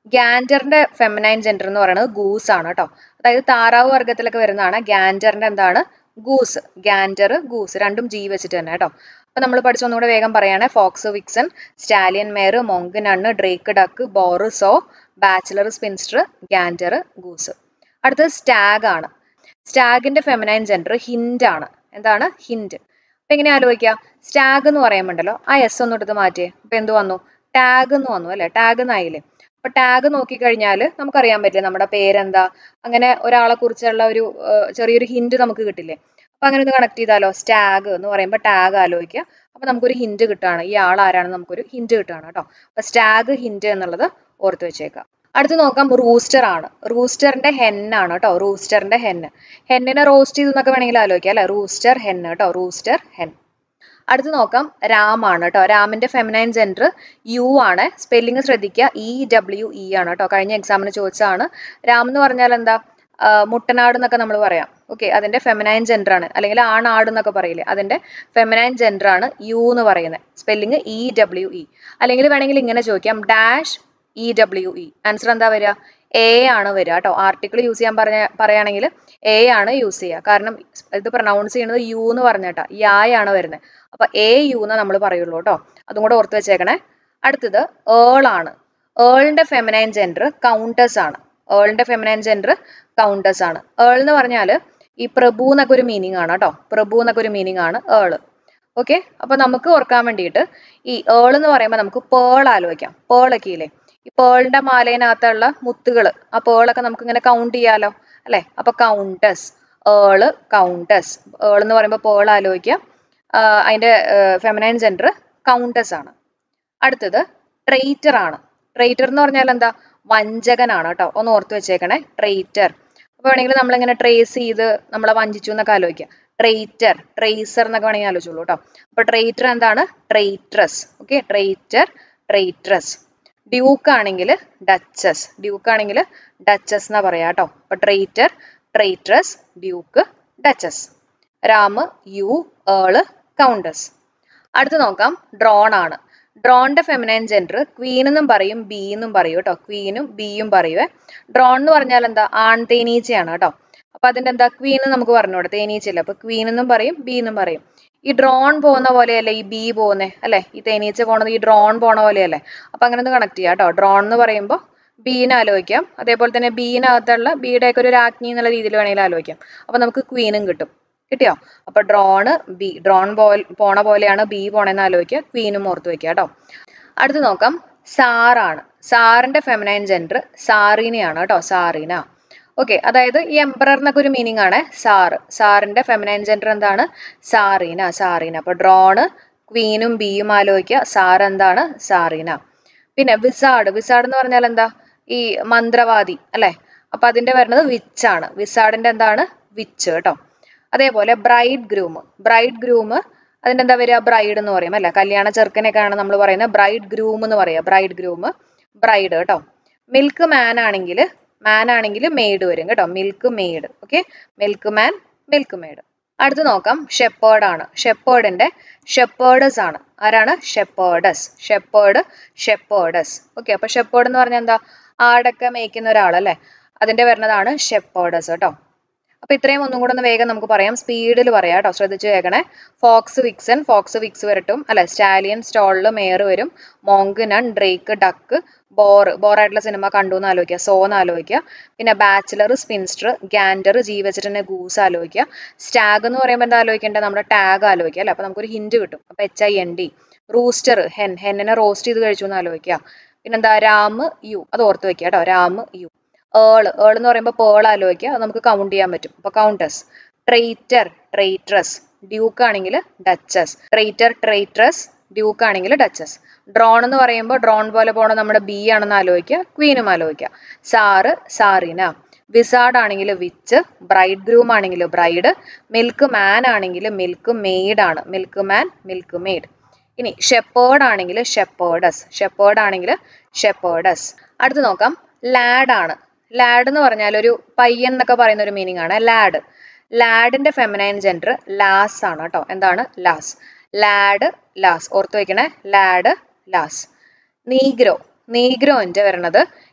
ഗാൻഡറിന്റെ ഫെമിനൈൻ ജെൻഡർ എന്ന് പറയുന്നത് ഗൂസ് ആണ് കേട്ടോ അതായത് താറാവ് വർഗത്തിലൊക്കെ വരുന്നതാണ് ഗാൻഡറിന്റെ എന്താണ് ഗൂസ് ഗാൻഡർ ഗൂസ് രണ്ടും ജി വെച്ചിട്ട് തന്നെ കേട്ടോ അപ്പൊ നമ്മൾ പഠിച്ചൊന്നുകൂടെ വേഗം പറയാണ് fox vixen stallion mare monk nun drake duck boar sow bachelor spinster gander goose അടുത്തത് സ്റ്റാഗ് ആണ് സ്റ്റാഗിന്റെ ഫെമിനൈൻ ജെൻഡർ ഹിൻഡ് ആണ് എന്താണ് ഹിൻഡ് അപ്പൊ എങ്ങനെ ആലോചിക്കുക സ്റ്റാഗ് എന്ന് പറയുമ്പോണ്ടല്ലോ ആ എസ് ഒന്ന് എടുത്ത് മാറ്റിയേ അപ്പൊ എന്ത് വന്നു ടാഗ് എന്ന് വന്നു അല്ലെ ടാഗ് എന്നായില്ലേ അപ്പൊ ടാഗ് നോക്കിക്കഴിഞ്ഞാൽ നമുക്കറിയാൻ പറ്റില്ല നമ്മുടെ പേരെന്താ അങ്ങനെ ഒരാളെ കുറിച്ചുള്ള ഒരു ഏർ ചെറിയൊരു ഹിന്റ് നമുക്ക് കിട്ടില്ലേ അപ്പൊ അങ്ങനെ ഒന്ന് കണക്ട് ചെയ്താലോ സ്റ്റാഗ് എന്ന് പറയുമ്പോൾ ടാഗ് ആലോചിക്കുക അപ്പൊ നമുക്കൊരു ഹിന്റ് കിട്ടുകയാണ് ഈ ആൾ ആരാണെന്ന് നമുക്കൊരു ഹിന്റ് കിട്ടുകയാണ് കേട്ടോ അപ്പൊ സ്റ്റാഗ് ഹിന്റ് എന്നുള്ളത് ഓർത്ത് വെച്ചേക്കാം അടുത്ത് നോക്കാം റൂസ്റ്റർ ആണ് റൂസ്റ്ററിന്റെ ഹെന്നാണ് കേട്ടോ റൂസ്റ്ററിന്റെ ഹെന്ന് ഹെന്നിനെ റോസ്റ്റ് ചെയ്തു എന്നൊക്കെ വേണമെങ്കിൽ ആലോചിക്കാം അല്ലെ റൂസ്റ്റർ ഹെന്ന് കേട്ടോ റൂസ്റ്റർ ഹെൻ അടുത്ത് നോക്കാം രാമാണ് കേട്ടോ രാമിന്റെ ഫെമിനൈൻ ജെൻഡർ യു ആണ് സ്പെല്ലിംഗ് ശ്രദ്ധിക്കുക ഇ ഡബ്ല്യു ഇ ആണ് കേട്ടോ കഴിഞ്ഞ എക്സാമിന് ചോദിച്ചതാണ് രാം എന്ന് പറഞ്ഞാൽ എന്താ ആ, മുട്ടനാട് എന്നൊക്കെ നമ്മൾ പറയാം ഓക്കെ അതിന്റെ ഫെമിനൈൻ ജെൻഡർ ആണ് അല്ലെങ്കിൽ ആണാട് എന്നൊക്കെ പറയില്ലേ അതിന്റെ ഫെമിനൈൻ ജെൻഡർ ആണ് യു എന്ന് പറയുന്നത് സ്പെല്ലിംഗ് ഇ ഡബ്ല്യു ഇ അല്ലെങ്കിൽ വേണമെങ്കിൽ ഇങ്ങനെ ചോദിക്കാം dash E W E answer എന്താ വരിക എ ആണ് വരിക കേട്ടോ ആർട്ടിക്കിൾ യൂസ് ചെയ്യാൻ പറഞ്ഞ പറയുകയാണെങ്കിൽ എ ആണ് യൂസ് ചെയ്യുക കാരണം ഇത് പ്രൊനൗൺസ് ചെയ്യുന്നത് യു എന്ന് പറഞ്ഞിട്ടാ യായാണ് വരുന്നത് അപ്പൊ എ യു എന്ന് നമ്മൾ പറയുള്ളൂ കേട്ടോ അതും കൂടെ ഓർത്ത് വെച്ചേക്കണേ അടുത്തത് ഏൾ ആണ് ഏളിന്റെ ഫെമിനൈൻ ജെൻഡർ കൗണ്ടസ് ആണ് ഏളിന്റെ ഫെമിനൈൻ ജെൻഡർ കൗണ്ടസ് ആണ് ഏൾ എന്ന് പറഞ്ഞാൽ ഈ പ്രഭു എന്നൊക്കെ ഒരു മീനിങ് ആണ് കേട്ടോ പ്രഭു എന്നൊക്കെ ഒരു മീനിങ് ആണ് ഏള് ഓക്കെ അപ്പൊ നമുക്ക് ഓർക്കാൻ വേണ്ടിയിട്ട് ഈ ഏൾ എന്ന് പറയുമ്പോൾ നമുക്ക് പേൾ ആലോചിക്കാം പേളൊക്കെ ഇല്ലേ ഈ പേളിന്റെ മാലയിനകത്തുള്ള മുത്തുകൾ ആ പേളൊക്കെ നമുക്ക് ഇങ്ങനെ കൗണ്ട് ചെയ്യാലോ അല്ലെ അപ്പൊ കൗണ്ടസ് ഏള് കൗണ്ടസ് ഏൾ എന്ന് പറയുമ്പോൾ പേൾ ആലോചിക്കാം ആഹ് അതിന്റെ ഫെമിനൈൻ ജെൻഡർ കൗണ്ടസ് ആണ് അടുത്തത് ട്രെയ്റ്റർ ആണ് ട്രെയ്റ്റർ എന്ന് പറഞ്ഞാൽ എന്താ വഞ്ചകനാണ് കേട്ടോ ഒന്ന് ഓർത്ത് വെച്ചേക്കണേ ട്രെയ്റ്റർ അപ്പൊ വേണമെങ്കിൽ നമ്മളിങ്ങനെ ട്രേസ് ചെയ്ത് നമ്മളെ വഞ്ചിച്ചു എന്നൊക്കെ ആലോചിക്കാം ട്രെയ്റ്റർ ട്രേസർ എന്നൊക്കെ വേണമെങ്കിൽ ആലോചിച്ചോളൂ കേട്ടോ അപ്പൊ ട്രെയ്റ്റർ എന്താണ് traitress okay traitor traitress duke ആണെങ്കിൽ ഡച്ചസ് ഡ്യൂക്ക് ആണെങ്കിൽ ഡച്ചസ് എന്നാ പറയാ കേട്ടോ അപ്പൊ traitor traitress duke duchess ram ewe earl countess അടുത്ത് നോക്കാം ഡ്രോൺ ആണ് ഡ്രോണിന്റെ ഫെമിനൈൻ ജെൻഡർ ക്വീൻ എന്നും പറയും ബി എന്നും പറയും കേട്ടോ ക്വീനും ബിയും പറയുവേ ഡ്രോൺ എന്ന് പറഞ്ഞാൽ എന്താ ആൺ തേനീച്ചയാണ് കേട്ടോ അപ്പൊ അതിന്റെ എന്താ ക്വീൻ നമുക്ക് പറഞ്ഞൂടെ തേനീച്ചയില്ല അപ്പൊ ക്വീൻ എന്നും പറയും ബി എന്നും പറയും ഈ ഡ്രോൺ പോകുന്ന പോലെയല്ലേ ഈ ബി പോകുന്നേ അല്ലെ ഈ തേനീച്ച പോണത് ഈ ഡ്രോൺ പോണ പോലെയല്ലേ അപ്പൊ അങ്ങനെ ഒന്ന് കണക്ട് ചെയ്യാം കേട്ടോ ഡ്രോൺ എന്ന് പറയുമ്പോൾ ബീനെ ആലോചിക്കാം അതേപോലെ തന്നെ ബീനകത്തുള്ള ബിയുടെ ഒക്കെ ഒരു രാജ്ഞി എന്നുള്ള രീതിയിൽ വേണമെങ്കിൽ ആലോചിക്കാം അപ്പൊ നമുക്ക് ക്വീനും കിട്ടും കിട്ടിയോ അപ്പൊ ഡ്രോണ് ബി ഡ്രോൺ പോ പോണ പോലെയാണ് ബി പോണെന്ന് ആലോചിക്കുക ക്വീനും ഓർത്ത് വെക്കുക കേട്ടോ അടുത്ത് നോക്കാം സാറാണ് സാറിന്റെ ഫെമിനൈൻ ജെൻഡർ സാറീനയാണ് കേട്ടോ സാറീന ഓക്കെ അതായത് ഈ എംപറർ എന്നൊക്കെ ഒരു മീനിങ് ആണ് സാറ് സാറിന്റെ ഫെമിനൈൻ ജെൻഡർ എന്താണ് സാറീന സാറീന അപ്പൊ ഡ്രോണ് ക്വീനും ബിയും ആലോചിക്കുക സാർ എന്താണ് സാറീന പിന്നെ വിസാഡ് വിസാഡ് എന്ന് പറഞ്ഞാൽ എന്താ ഈ മന്ത്രവാദി അല്ലെ അപ്പൊ അതിന്റെ വരുന്നത് വിച്ച് ആണ് വിസാഡിന്റെ എന്താണ് വിച്ച് കേട്ടോ അതേപോലെ ബ്രൈഡ് ഗ്രൂം ബ്രൈഡ് ഗ്രൂം അതിന്റെ എന്താ വരിക ബ്രൈഡ് എന്ന് പറയും അല്ലെ കല്യാണ ചെറുക്കനെയൊക്കെയാണ് നമ്മൾ പറയുന്നത് ബ്രൈഡ് ഗ്രൂം എന്ന് പറയാ ബ്രൈഡ് ഗ്രൂം ബ്രൈഡ് കേട്ടോ മിൽക്ക് മാൻ ആണെങ്കിൽ മാൻ ആണെങ്കിൽ മെയ്ഡ് വരും കേട്ടോ milkmaid okay milkman milkmaid അടുത്ത് നോക്കാം ഷെപ്പേർഡ് ആണ് ഷെപ്പേർഡിന്റെ ഷെപ്പേർഡസ് ആണ് ആരാണ് ഷെപ്പേർഡസ് ഷെപ്പേർഡ് ഷെപ്പേർഡസ് ഓക്കെ അപ്പൊ ഷെപ്പേർഡ് എന്ന് പറഞ്ഞാൽ എന്താ ആടൊക്കെ മേയ്ക്കുന്ന ഒരാളല്ലേ അതിന്റെ വരുന്നതാണ് ഷെപ്പേർഡസ് കേട്ടോ അപ്പൊ ഇത്രയും ഒന്നും കൂടെ ഒന്ന് വേഗം നമുക്ക് പറയാം സ്പീഡിൽ പറയാം കേട്ടോ ശ്രദ്ധിച്ചു കേൾക്കണേ ഫോക്സ് വിക്സൺ ഫോക്സ് വിക്സ് വരട്ടും അല്ലെ സ്റ്റാലിയൻ സ്റ്റോളിൽ മേയർ വരും monk nun drake duck boar ബോറായിട്ടുള്ള സിനിമ കണ്ടു എന്ന് ആലോചിക്കുക സോ എന്ന് ആലോചിക്കുക പിന്നെ ബാച്ചിലർ സ്പിൻസ്റ്റർ ഗാൻഡർ ജി വെച്ചിട്ട് തന്നെ ഗൂസ് ആലോചിക്കുക സ്റ്റാഗ് എന്ന് പറയുമ്പോൾ എന്താ ആലോചിക്കേണ്ടത് നമ്മുടെ ടാഗ് ആലോചിക്കുക അല്ലെ അപ്പൊ നമുക്കൊരു ഹിന്റ് കിട്ടും അപ്പൊ H I N D rooster hen ഹെന്നിനെ റോസ്റ്റ് ചെയ്ത് കഴിച്ചു എന്ന് ആലോചിക്കുക പിന്നെന്താ രാം യു അത് ഓർത്ത് വെക്കുക കേട്ടോ രാം യു ഏള് ഏള് എന്ന് പറയുമ്പോൾ പേൾ ആലോചിക്കുക അത് നമുക്ക് കൗണ്ട് ചെയ്യാൻ പറ്റും അപ്പൊ കൗണ്ടസ് ട്രെയ്റ്റർ ട്രെയ്ട്രസ് ഡ്യൂക്ക് ആണെങ്കിൽ ഡച്ചസ് ട്രെയ്റ്റർ ട്രെയ്ട്രസ് ഡ്യൂക്ക് ആണെങ്കിൽ ഡച്ചസ് ഡ്രോൺ എന്ന് പറയുമ്പോൾ ഡ്രോൺ പോലെ പോണ നമ്മുടെ ബി ആണെന്ന് ആലോചിക്കുക ക്വീനും ആലോചിക്കുക സാറ് സാറിന വിസാഡ് ആണെങ്കിൽ വിച്ച് ബ്രൈഡ് ഗ്രൂം ആണെങ്കിൽ ബ്രൈഡ് മിൽക്ക് മാൻ ആണെങ്കിൽ മിൽക്ക് മെയ്ഡ് ആണ് മിൽക്ക് മാൻ മിൽക്ക് മെയ്ഡ് ഇനി ഷെപ്പേർഡ് ആണെങ്കിൽ ഷെപ്പേർഡസ് ഷെപ്പേർഡ് ആണെങ്കിൽ ഷെപ്പേർഡസ് അടുത്ത് നോക്കാം ലാഡ് ആണ് ലാഡ് എന്ന് പറഞ്ഞാൽ ഒരു പയ്യൻ എന്നൊക്കെ പറയുന്ന ഒരു മീനിങ് ആണ് ലാഡ് ലാഡിന്റെ ഫെമിനൈൻ ജെൻഡർ ലാസ് ആണ് കേട്ടോ എന്താണ് ലാസ് ലാഡ് ലാസ് ഓർത്ത് വെക്കണേ ലാഡ് ലാസ് നീഗ്രോ നീഗ്രോന്റെ വരണത്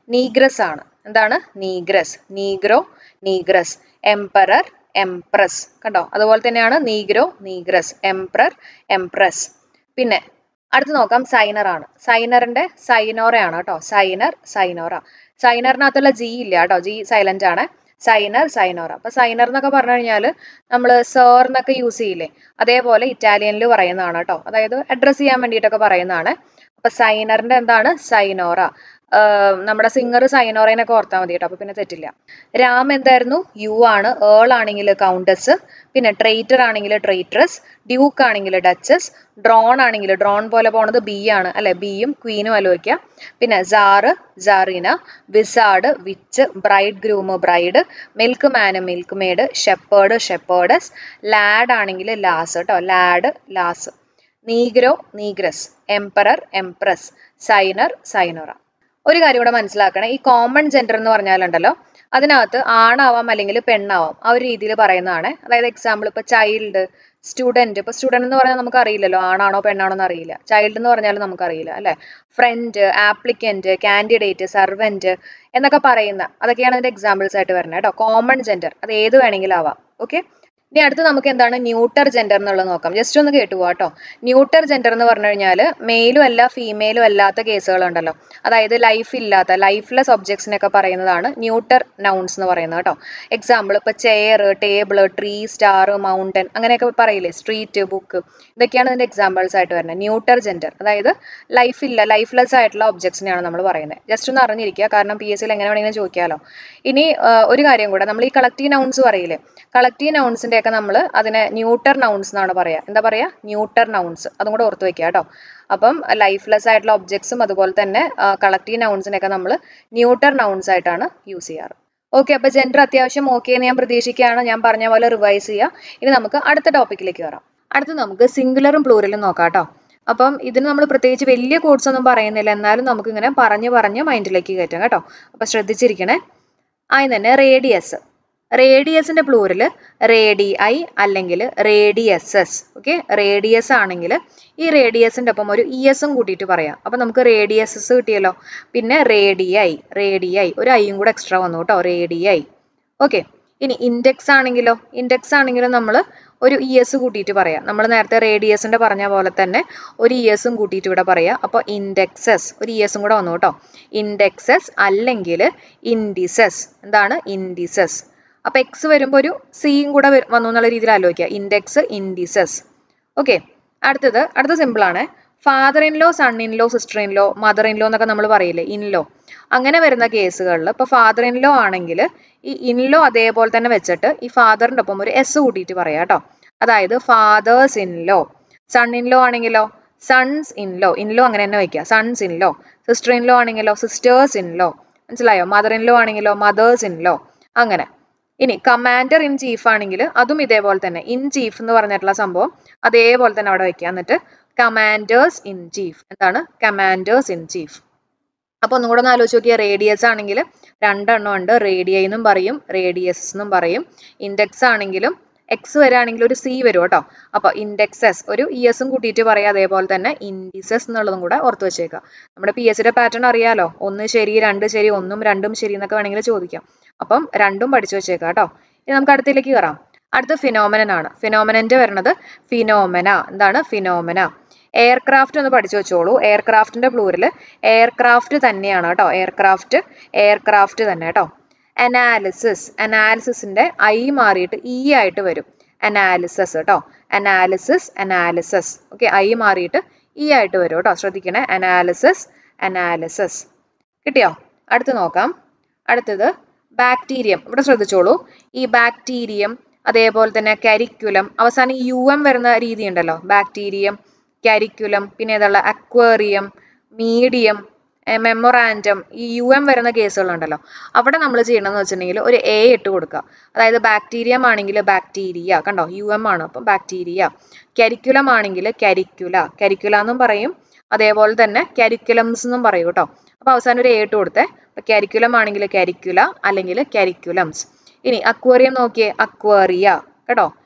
നീഗ്രസ് ആണ് എന്താണ് negress negro negress emperor empress കണ്ടോ അതുപോലെ തന്നെയാണ് നീഗ്രോ നീഗ്രസ് എംപ്രർ എംപ്രസ് പിന്നെ അടുത്ത് നോക്കാം സൈനർ ആണ് സൈനറിന്റെ സൈനോറയാണ് കേട്ടോ സൈനർ സൈനോറ സൈനറിനകത്തുള്ള ജി ഇല്ല കേട്ടോ ജി സൈലന്റ് ആണ് സൈനർ സൈനോറ അപ്പൊ സൈനർ എന്നൊക്കെ പറഞ്ഞു കഴിഞ്ഞാൽ നമ്മൾ സേർ എന്നൊക്കെ യൂസ് ചെയ്യില്ലേ അതേപോലെ ഇറ്റാലിയനിൽ പറയുന്നതാണ് കേട്ടോ അതായത് അഡ്രസ് ചെയ്യാൻ വേണ്ടിയിട്ടൊക്കെ പറയുന്നതാണ് അപ്പൊ സൈനറിന്റെ എന്താണ് സൈനോറ ആഹ് നമ്മുടെ സിംഗർ സൈനോറേനൊക്കെ ഓർത്താൽ മതി കേട്ടോ അപ്പൊ പിന്നെ തെറ്റില്ല രാം എന്തായിരുന്നു യു ആണ് ഏൾ ആണെങ്കിൽ കൗണ്ടസ് പിന്നെ ട്രേറ്റർ ആണെങ്കിൽ ട്രേറ്ററസ് ഡ്യൂക്ക് ആണെങ്കിൽ ഡച്ചസ് ഡ്രോൺ ആണെങ്കിൽ ഡ്രോൺ പോലെ പോണത് ബി ആണ് അല്ലെ ബിയും ക്വീനും ആലോചിക്കുക പിന്നെ tsar tsarina wizard witch bride groom bride milkman milkmaid shepherd shepherdess lad ആണെങ്കിൽ ലാസ് കേട്ടോ lad lass negro negress emperor empress signor signora ഒരു കാര്യം കൂടെ മനസ്സിലാക്കണം ഈ കോമൺ ജെൻഡർ എന്ന് പറഞ്ഞാലുണ്ടല്ലോ അതിനകത്ത് ആണാവാം അല്ലെങ്കിൽ പെണ്ണാവാം ആ ഒരു രീതിയിൽ പറയുന്നതാണ് അതായത് എക്സാമ്പിൾ ഇപ്പൊ ചൈൽഡ് സ്റ്റുഡന്റ് ഇപ്പൊ സ്റ്റുഡന്റ് എന്ന് പറഞ്ഞാൽ നമുക്ക് അറിയില്ലല്ലോ ആണാണോ പെണ്ണാണോ എന്ന് അറിയില്ല ചൈൽഡ് എന്ന് പറഞ്ഞാലും നമുക്കറിയില്ല അല്ലെ ഫ്രണ്ട് ആപ്ലിക്കന്റ് കാൻഡിഡേറ്റ് സർവന്റ് എന്നൊക്കെ പറയുന്ന അതൊക്കെയാണ് അതിന്റെ എക്സാമ്പിൾസ് ആയിട്ട് വരുന്നത് കേട്ടോ കോമൺ ജെൻഡർ അത് ഏത് വേണമെങ്കിലും ആവാം ഓക്കെ ഇനി അടുത്ത് നമുക്ക് എന്താണ് ന്യൂട്ടർ ജെൻഡർ എന്നുള്ളത് നോക്കാം ജസ്റ്റ് ഒന്ന് കേട്ടു കേട്ടോ ന്യൂട്ടർ ജെൻഡർ എന്ന് പറഞ്ഞു കഴിഞ്ഞാൽ മെയിലും അല്ല ഫീമെയിലും അല്ലാത്ത കേസുകളുണ്ടല്ലോ അതായത് ലൈഫ് ഇല്ലാത്ത ലൈഫ്ലെസ് ഒബ്ജക്ട്സിനൊക്കെ പറയുന്നതാണ് ന്യൂട്ടർ നൗൺസ് എന്ന് പറയുന്നത് കേട്ടോ എക്സാമ്പിൾ ഇപ്പൊ chair table tree star mountain അങ്ങനെയൊക്കെ പറയില്ലേ സ്ട്രീറ്റ് ബുക്ക് ഇതൊക്കെയാണ് ഇതിന്റെ എക്സാമ്പിൾസ് ആയിട്ട് വരുന്നത് ന്യൂട്ടർ ജെൻഡർ അതായത് ലൈഫ് ഇല്ല ലൈഫ്ലെസ് ആയിട്ടുള്ള ഒബ്ജക്ട്സിനെയാണ് നമ്മൾ പറയുന്നത് ജസ്റ്റ് ഒന്ന് അറിഞ്ഞിരിക്കുക കാരണം പി എസ് സിയിൽ എങ്ങനെ വേണമെങ്കിലും ചോദിക്കാമല്ലോ ഇനി ആ, ഒരു കാര്യം കൂടെ നമ്മൾ ഈ കളക്റ്റീവ് നൗൺസ് പറയില്ലേ കളക്റ്റീവ് നൗൺസിന്റെ ഒക്കെ നമ്മൾ അതിനെ ന്യൂട്ടർ നൗൺസ് എന്നാണ് പറയാ എന്താ പറയാ ന്യൂട്ടർ നൗൺസ് അതും കൂടെ ഓർത്ത് വെക്കുക കേട്ടോ അപ്പം ലൈഫ്ലെസ് ആയിട്ടുള്ള ഒബ്ജക്ട്സും അതുപോലെ തന്നെ കളക്റ്റീവ് നൗൺസിനെയൊക്കെ നമ്മൾ ന്യൂട്ടർ നൗൺസ് ആയിട്ടാണ് യൂസ് ചെയ്യാറ് ഓക്കെ അപ്പൊ ജെൻഡർ അത്യാവശ്യം ഓക്കെ എന്ന് ഞാൻ പ്രതീക്ഷിക്കുകയാണ് ഞാൻ പറഞ്ഞ പോലെ റിവൈസ് ചെയ്യുക ഇനി നമുക്ക് അടുത്ത ടോപ്പിക്കിലേക്ക് വരാം അടുത്ത് നമുക്ക് സിംഗുലറും പ്ലൂറലും നോക്കാം കേട്ടോ അപ്പം ഇതിന് നമ്മൾ പ്രത്യേകിച്ച് വലിയ കോഡ്സ് ഒന്നും പറയുന്നില്ല എന്നാലും നമുക്ക് ഇങ്ങനെ പറഞ്ഞ് പറഞ്ഞ് മൈൻഡിലേക്ക് കയറ്റാം കേട്ടോ അപ്പൊ ശ്രദ്ധിച്ചിരിക്കണേ ആദ്യം തന്നെ റേഡിയസ് റേഡിയസിന്റെ പ്ലൂരല് റേഡി ഐ അല്ലെങ്കിൽ റേഡിയസസ് ഓക്കെ റേഡിയസ് ആണെങ്കിൽ ഈ റേഡിയസിന്റെ ഒപ്പം ഒരു ഇ എസും കൂട്ടിയിട്ട് പറയാം അപ്പൊ നമുക്ക് റേഡിയസസ് കിട്ടിയല്ലോ പിന്നെ റേഡിഐ റേഡിഐ ഒരു ഐയും കൂടെ എക്സ്ട്രാ വന്നു കേട്ടോ റേഡിഐ ഓക്കെ ഇനി ഇൻഡെക്സ് ആണെങ്കിലോ ഇൻഡെക്സ് ആണെങ്കിലും നമ്മൾ ഒരു ഇ എസ് കൂട്ടിയിട്ട് പറയാം നമ്മൾ നേരത്തെ റേഡിയസിന്റെ പറഞ്ഞ പോലെ തന്നെ ഒരു ഇ എസും കൂട്ടിയിട്ട് ഇവിടെ പറയാം അപ്പോൾ ഇൻഡെക്സസ് ഒരു ഇ എസും കൂടെ വന്നു കേട്ടോ ഇൻഡെക്സസ് അല്ലെങ്കിൽ ഇൻഡിസസ് എന്താണ് ഇൻഡിസസ് അപ്പൊ എക്സ് വരുമ്പോൾ ഒരു സിയും കൂടെ വരും- വന്നു എന്നുള്ള രീതിയിൽ ആലോചിക്കുക ഇൻഡെക്സ് ഇൻഡിസസ് ഓക്കെ അടുത്തത് അടുത്ത സിമ്പിൾ ആണ് father in law son in law sister in law mother in law എന്നൊക്കെ നമ്മൾ പറയില്ലേ ഇൻ ലോ അങ്ങനെ വരുന്ന കേസുകളിൽ ഇപ്പൊ ഫാദർ ഇൻ ലോ ആണെങ്കിൽ ഈ ഇൻ ലോ അതേപോലെ തന്നെ വെച്ചിട്ട് ഈ ഫാദറിന്റെ ഒപ്പം ഒരു എസ് കൂട്ടിയിട്ട് പറയാം കേട്ടോ അതായത് fathers in law son in law ആണെങ്കിലോ sons in law in law അങ്ങനെ തന്നെ വെക്കുക sons in law sister in law ആണെങ്കിലോ സിസ്റ്റേഴ്സ് ഇൻ ലോ മനസ്സിലായോ മദർ ഇൻ ലോ ആണെങ്കിലോ മദേഴ്സ് ഇൻ ലോ അങ്ങനെ ഇനി കമാൻഡർ ഇൻ ചീഫ് ആണെങ്കിൽ അതും ഇതേപോലെ തന്നെ ഇൻ ചീഫ് എന്ന് പറഞ്ഞിട്ടുള്ള സംഭവം അതേപോലെ തന്നെ അവിടെ വെക്കുക എന്നിട്ട് കമാൻഡേഴ്സ് ഇൻ ചീഫ് എന്താണ് കമാൻഡേഴ്സ് ഇൻ ചീഫ് അപ്പൊ ഒന്നും കൂടെ ഒന്ന് ആലോചിച്ച് നോക്കിയാൽ റേഡിയസ് ആണെങ്കിൽ രണ്ടെണ്ണം ഉണ്ട് റേഡിയ എന്നും പറയും റേഡിയസ് എന്നും പറയും ഇൻഡെക്സ് ആണെങ്കിലും എക്സ് വരാണെങ്കിൽ ഒരു സി വരും കേട്ടോ അപ്പൊ ഇൻഡെക്സസ് ഒരു ഇ എസും കൂട്ടിയിട്ട് പറയാം അതേപോലെ തന്നെ ഇൻഡിസസ് എന്നുള്ളതും കൂടെ ഓർത്ത് വെച്ചേക്കാം നമ്മുടെ പി എസ് സിയുടെ പാറ്റേൺ അറിയാലോ ഒന്ന് ശരി രണ്ട് ശരി ഒന്നും രണ്ടും ശരി എന്നൊക്കെ വേണമെങ്കിൽ ചോദിക്കാം അപ്പം രണ്ടും പഠിച്ചു വെച്ചേക്കാം കേട്ടോ ഇനി നമുക്ക് അടുത്തേക്ക് കയറാം അടുത്ത ഫിനോമനൻ ആണ് ഫിനോമനന്റെ വരുന്നത് ഫിനോമന എന്താണ് ഫിനോമന എയർക്രാഫ്റ്റ് ഒന്ന് പഠിച്ചു വെച്ചോളൂ എയർക്രാഫ്റ്റിന്റെ പ്ലൂരിൽ എയർക്രാഫ്റ്റ് തന്നെയാണ് കേട്ടോ എയർക്രാഫ്റ്റ് എയർക്രാഫ്റ്റ് തന്നെ കേട്ടോ അനാലിസിസ് അനാലിസിസിന്റെ ഐ മാറിയിട്ട് ഇ ആയിട്ട് വരും അനാലിസിസ് കേട്ടോ അനാലിസിസ് അനാലിസിസ് ഓക്കെ ഐ മാറിയിട്ട് ഇ ആയിട്ട് വരും കേട്ടോ ശ്രദ്ധിക്കണേ അനാലിസിസ് അനാലിസിസ് കിട്ടിയോ അടുത്ത് നോക്കാം അടുത്തത് ബാക്ടീരിയം ഇവിടെ ശ്രദ്ധിച്ചോളൂ ഈ ബാക്ടീരിയം അതേപോലെ തന്നെ കരിക്കുലം അവസാനം യു എം വരുന്ന രീതി ഉണ്ടല്ലോ ബാക്ടീരിയം കരിക്കുലം പിന്നെ ഏതുള്ള അക്വേറിയം മീഡിയം മെമ്മൊറാൻഡം ഈ യു എം വരുന്ന കേസുകളുണ്ടല്ലോ അവിടെ നമ്മൾ ചെയ്യണമെന്ന് വെച്ചിട്ടുണ്ടെങ്കിൽ ഒരു എ ഇട്ട് കൊടുക്കുക അതായത് ബാക്ടീരിയം ആണെങ്കിൽ ബാക്ടീരിയ കണ്ടോ യു എം ആണ് അപ്പം ബാക്ടീരിയ കരിക്കുലം ആണെങ്കിൽ കരിക്കുല കരിക്കുല എന്നും പറയും അതേപോലെ തന്നെ കരിക്കുലംസ് എന്നും പറയും കേട്ടോ അപ്പൊ അവസാനം ഒരു എ ഇട്ട് കൊടുത്തേ അപ്പൊ കരിക്കുലം ആണെങ്കിൽ കരിക്കുല അല്ലെങ്കിൽ കരിക്കുലംസ് ഇനി അക്വേറിയം നോക്കിയേ അക്വേറിയ കേട്ടോ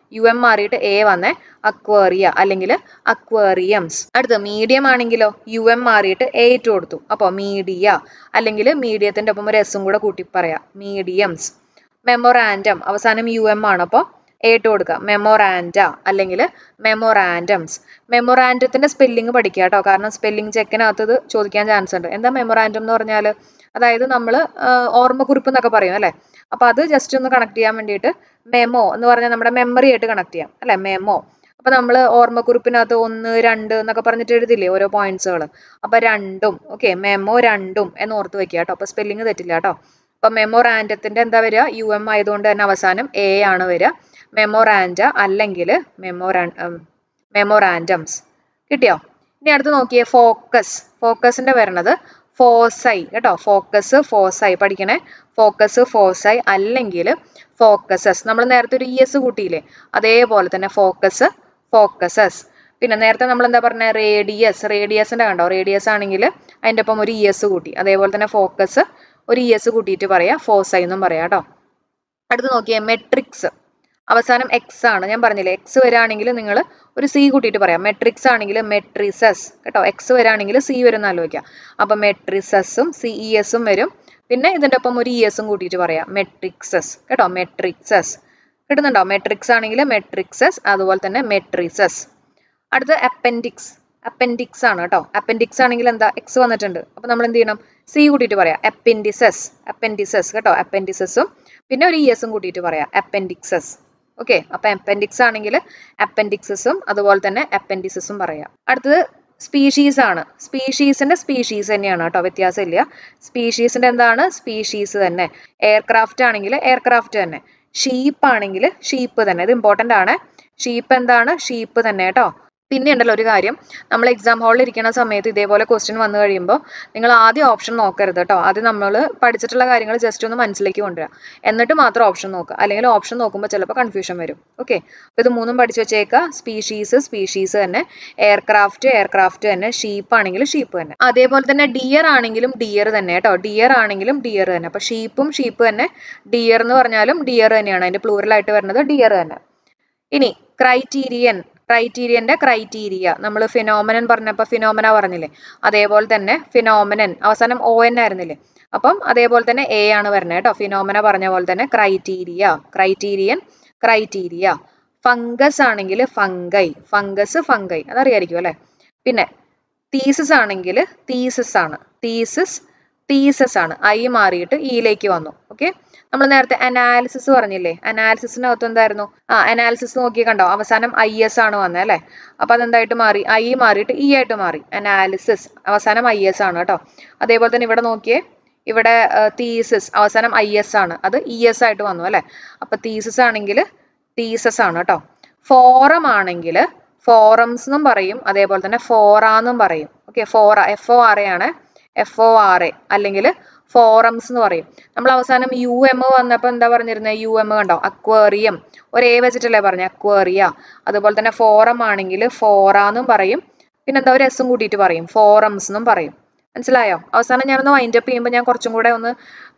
യു എം മാറിയിട്ട് എ വന്നേ അക്വേറിയ അല്ലെങ്കിൽ അക്വേറിയംസ് അടുത്ത് മീഡിയം ആണെങ്കിലോ യു എം മാറിയിട്ട് എ ഇട്ട് കൊടുത്തു അപ്പോൾ മീഡിയ അല്ലെങ്കിൽ മീഡിയത്തിന്റെ ഒപ്പം ഒരു എസും കൂടെ കൂട്ടി പറയാം മീഡിയംസ് മെമ്മൊറാൻഡം അവസാനം യു എം ആണ് അപ്പോൾ എ ഇട്ട് കൊടുക്കുക മെമ്മൊറാൻഡ അല്ലെങ്കിൽ മെമ്മൊറാൻഡംസ് മെമ്മൊറാൻഡത്തിന്റെ സ്പെല്ലിംഗ് പഠിക്കുക കേട്ടോ കാരണം സ്പെല്ലിംഗ് ചെക്കിനകത്ത് ഇത് ചോദിക്കാൻ ചാൻസ് ഉണ്ട് എന്താ മെമ്മൊറാൻഡം എന്ന് പറഞ്ഞാൽ അതായത് നമ്മൾ ഓർമ്മക്കുറിപ്പ് എന്നൊക്കെ പറയും അല്ലേ അപ്പൊ അത് ജസ്റ്റ് ഒന്ന് കണക്ട് ചെയ്യാൻ വേണ്ടിയിട്ട് മെമോ എന്ന് പറഞ്ഞാൽ നമ്മുടെ മെമ്മറി ആയിട്ട് കണക്ട് ചെയ്യാം അല്ലെ മെമോ അപ്പൊ നമ്മൾ ഓർമ്മക്കുറിപ്പിനകത്ത് ഒന്ന് രണ്ട് എന്നൊക്കെ പറഞ്ഞിട്ട് എഴുതില്ലേ ഓരോ പോയിന്റ്സുകൾ അപ്പൊ രണ്ടും ഓക്കെ മെമോ രണ്ടും എന്ന് ഓർത്ത് വെക്കുക കേട്ടോ അപ്പൊ സ്പെല്ലിംഗ് തെറ്റില്ല കേട്ടോ അപ്പൊ മെമ്മോറാൻഡത്തിന്റെ എന്താ വരിക യു എം ആയതുകൊണ്ട് തന്നെ അവസാനം എ ആണ് വരിക മെമ്മോറാൻഡ അല്ലെങ്കിൽ മെമ്മോറാ മെമ്മോറാൻഡംസ് കിട്ടിയോ ഇനി അടുത്ത് നോക്കിയേ ഫോക്കസ് ഫോക്കസിന്റെ വരണത് ഫോസൈ കേട്ടോ ഫോക്കസ് ഫോസൈ പഠിക്കണേ ഫോക്കസ് ഫോസൈ അല്ലെങ്കിൽ ഫോക്കസസ് നമ്മൾ നേരത്തെ ഒരു ഇ എസ് കൂട്ടിയില്ലേ അതേപോലെ തന്നെ ഫോക്കസ് ഫോക്കസസ് പിന്നെ നേരത്തെ നമ്മൾ എന്താ പറഞ്ഞ റേഡിയസ് റേഡിയസിന്റെ കണ്ടോ റേഡിയസ് ആണെങ്കിൽ അതിൻ്റെ ഒപ്പം ഒരു ഇ എസ് കൂട്ടി അതേപോലെ തന്നെ ഫോക്കസ് ഒരു ഇ എസ് കൂട്ടിയിട്ട് പറയാം ഫോസൈ എന്നും പറയാം കേട്ടോ അടുത്ത് നോക്കിയേ മെട്രിക്സ് അവസാനം എക്സ് ആണ് ഞാൻ പറഞ്ഞില്ലേ എക്സ് വരാണെങ്കിൽ നിങ്ങൾ ഒരു സി കൂട്ടിയിട്ട് പറയാം മെട്രിക്സ് ആണെങ്കിൽ മെട്രിസസ് കേട്ടോ എക്സ് വരാണെങ്കിൽ സി വരും എന്ന് ആലോചിക്കാം അപ്പൊ മെട്രിസസും സി ഇ എസും വരും പിന്നെ ഇതിന്റെ ഒപ്പം ഒരു ഇ എസും കൂട്ടിയിട്ട് പറയാം മെട്രിക്സസ് കേട്ടോ മെട്രിക്സസ് കിട്ടുന്നുണ്ടോ മെട്രിക്സ് ആണെങ്കിൽ മെട്രിക്സസ് അതുപോലെ തന്നെ മെട്രിസസ് അടുത്ത അപ്പൻഡിക്സ് അപ്പൻഡിക്സ് ആണ് കേട്ടോ അപ്പൻഡിക്സ് ആണെങ്കിൽ എന്താ എക്സ് വന്നിട്ടുണ്ട് അപ്പൊ നമ്മൾ എന്ത് ചെയ്യണം സി കൂട്ടിയിട്ട് പറയാം അപ്പൻഡിസസ് അപ്പൻഡിസസ് കേട്ടോ അപ്പൻഡിസസും പിന്നെ ഒരു ഇ എസും കൂട്ടിയിട്ട് പറയാം അപ്പൻഡിക്സസ് ഓക്കെ അപ്പൊ അപ്പൻഡിക്സ് ആണെങ്കിൽ അപ്പൻഡിക്സസും അതുപോലെ തന്നെ അപ്പൻഡിസസും പറയാം അടുത്തത് സ്പീഷീസ് ആണ് സ്പീഷീസിന്റെ സ്പീഷീസ് തന്നെയാണ് കേട്ടോ വ്യത്യാസമില്ല സ്പീഷീസിന്റെ എന്താണ് സ്പീഷീസ് തന്നെ എയർക്രാഫ്റ്റ് ആണെങ്കിൽ എയർക്രാഫ്റ്റ് തന്നെ ഷീപ്പ് ആണെങ്കിൽ ഷീപ്പ് തന്നെ ഇത് ഇമ്പോർട്ടന്റ് ആണ് ഷീപ്പ് എന്താണ് ഷീപ്പ് തന്നെ കേട്ടോ പിന്നെ ഉണ്ടല്ലോ ഒരു കാര്യം നമ്മൾ എക്സാം ഹാളിൽ ഇരിക്കുന്ന സമയത്ത് ഇതേപോലെ ക്വസ്റ്റ്യൻ വന്നു കഴിയുമ്പോൾ നിങ്ങൾ ആദ്യം ഓപ്ഷൻ നോക്കരുത് കേട്ടോ ആദ്യം നമ്മൾ പഠിച്ചിട്ടുള്ള കാര്യങ്ങൾ ജസ്റ്റ് ഒന്ന് മനസ്സിലേക്ക് കൊണ്ടുവരിക എന്നിട്ട് മാത്രം ഓപ്ഷൻ നോക്കുക അല്ലെങ്കിൽ ഓപ്ഷൻ നോക്കുമ്പോൾ ചിലപ്പോൾ കൺഫ്യൂഷൻ വരും ഓക്കെ അപ്പോൾ ഇത് മൂന്നും പഠിച്ചു വെച്ചേക്കുക സ്പീഷീസ് സ്പീഷീസ് തന്നെ എയർക്രാഫ്റ്റ് എയർക്രാഫ്റ്റ് തന്നെ ഷീപ്പ് ആണെങ്കിൽ ഷീപ്പ് തന്നെ അതേപോലെ തന്നെ ഡിയർ ആണെങ്കിലും ഡിയർ തന്നെ കേട്ടോ ഡിയർ ആണെങ്കിലും ഡിയർ തന്നെ അപ്പോൾ ഷീപ്പും ഷീപ്പ് തന്നെ ഡിയർ എന്ന് പറഞ്ഞാലും ഡിയർ തന്നെയാണ് അതിന്റെ പ്ലൂറലായിട്ട് വരുന്നത് ഡിയർ തന്നെ ഇനി ക്രൈറ്റീരിയൻ ക്രൈറ്റീരിയന്റെ ക്രൈറ്റീരിയ നമ്മൾ ഫിനോമനൻ പറഞ്ഞപ്പോൾ ഫിനോമന പറഞ്ഞില്ലേ അതേപോലെ തന്നെ ഫിനോമനൻ അവസാനം ഒ എൻ ആയിരുന്നില്ലേ അപ്പം അതേപോലെ തന്നെ എ ആണ് വരുന്നത് കേട്ടോ ഫിനോമന പറഞ്ഞ പോലെ തന്നെ ക്രൈറ്റീരിയ ക്രൈറ്റീരിയൻ ക്രൈറ്റീരിയ ഫംഗസ് ആണെങ്കിൽ ഫംഗൈ ഫംഗസ് ഫംഗൈ അതറിയായിരിക്കും അല്ലെ പിന്നെ തീസസ് ആണെങ്കിൽ തീസസ് ആണ് തീസസ് തീസസ് ആണ് ഐ മാറിയിട്ട് ഇയിലേക്ക് വന്നു ഓക്കെ നമ്മൾ നേരത്തെ അനാലിസിസ് പറഞ്ഞില്ലേ അനാലിസിസിനകത്ത് എന്തായിരുന്നു ആ അനാലിസിസ് നോക്കി കണ്ടോ അവസാനം ഐ എസ് ആണ് വന്നത് അല്ലേ അപ്പൊ അതെന്തായിട്ട് മാറി ഐ മാറിയിട്ട് ഇ ആയിട്ട് മാറി അനാലിസിസ് അവസാനം ഐ എസ് ആണ് കേട്ടോ അതേപോലെ തന്നെ ഇവിടെ നോക്കിയേ ഇവിടെ തീസിസ് അവസാനം ഐ എസ് ആണ് അത് ഇ എസ് ആയിട്ട് വന്നു അല്ലെ അപ്പൊ തീസിസ് ആണെങ്കിൽ തീസസ് ആണ് കേട്ടോ ഫോറം ആണെങ്കിൽ ഫോറംസ് എന്നും പറയും അതേപോലെ തന്നെ ഫോറ എന്നും പറയും okay fora F O R A ആണ് എഫ് ഒ ആർ എ അല്ലെങ്കിൽ ഫോറംസ് എന്ന് പറയും നമ്മൾ അവസാനം യു എം വന്നപ്പോൾ എന്താ പറഞ്ഞിരുന്നത് യു എം കണ്ടോ അക്വേറിയം ഒരേ വെച്ചിട്ടല്ലേ പറഞ്ഞ അക്വേറിയ അതുപോലെ തന്നെ ഫോറം ആണെങ്കിൽ ഫോറ എന്നും പറയും പിന്നെ എന്താ ഒരു എസും കൂട്ടിയിട്ട് പറയും ഫോറംസ് എന്നും പറയും മനസ്സിലായോ അവസാനം ഞാനൊന്ന് വൈൻഡ് അപ്പ് ചെയ്യുമ്പോൾ ഞാൻ കുറച്ചും കൂടെ ഒന്ന്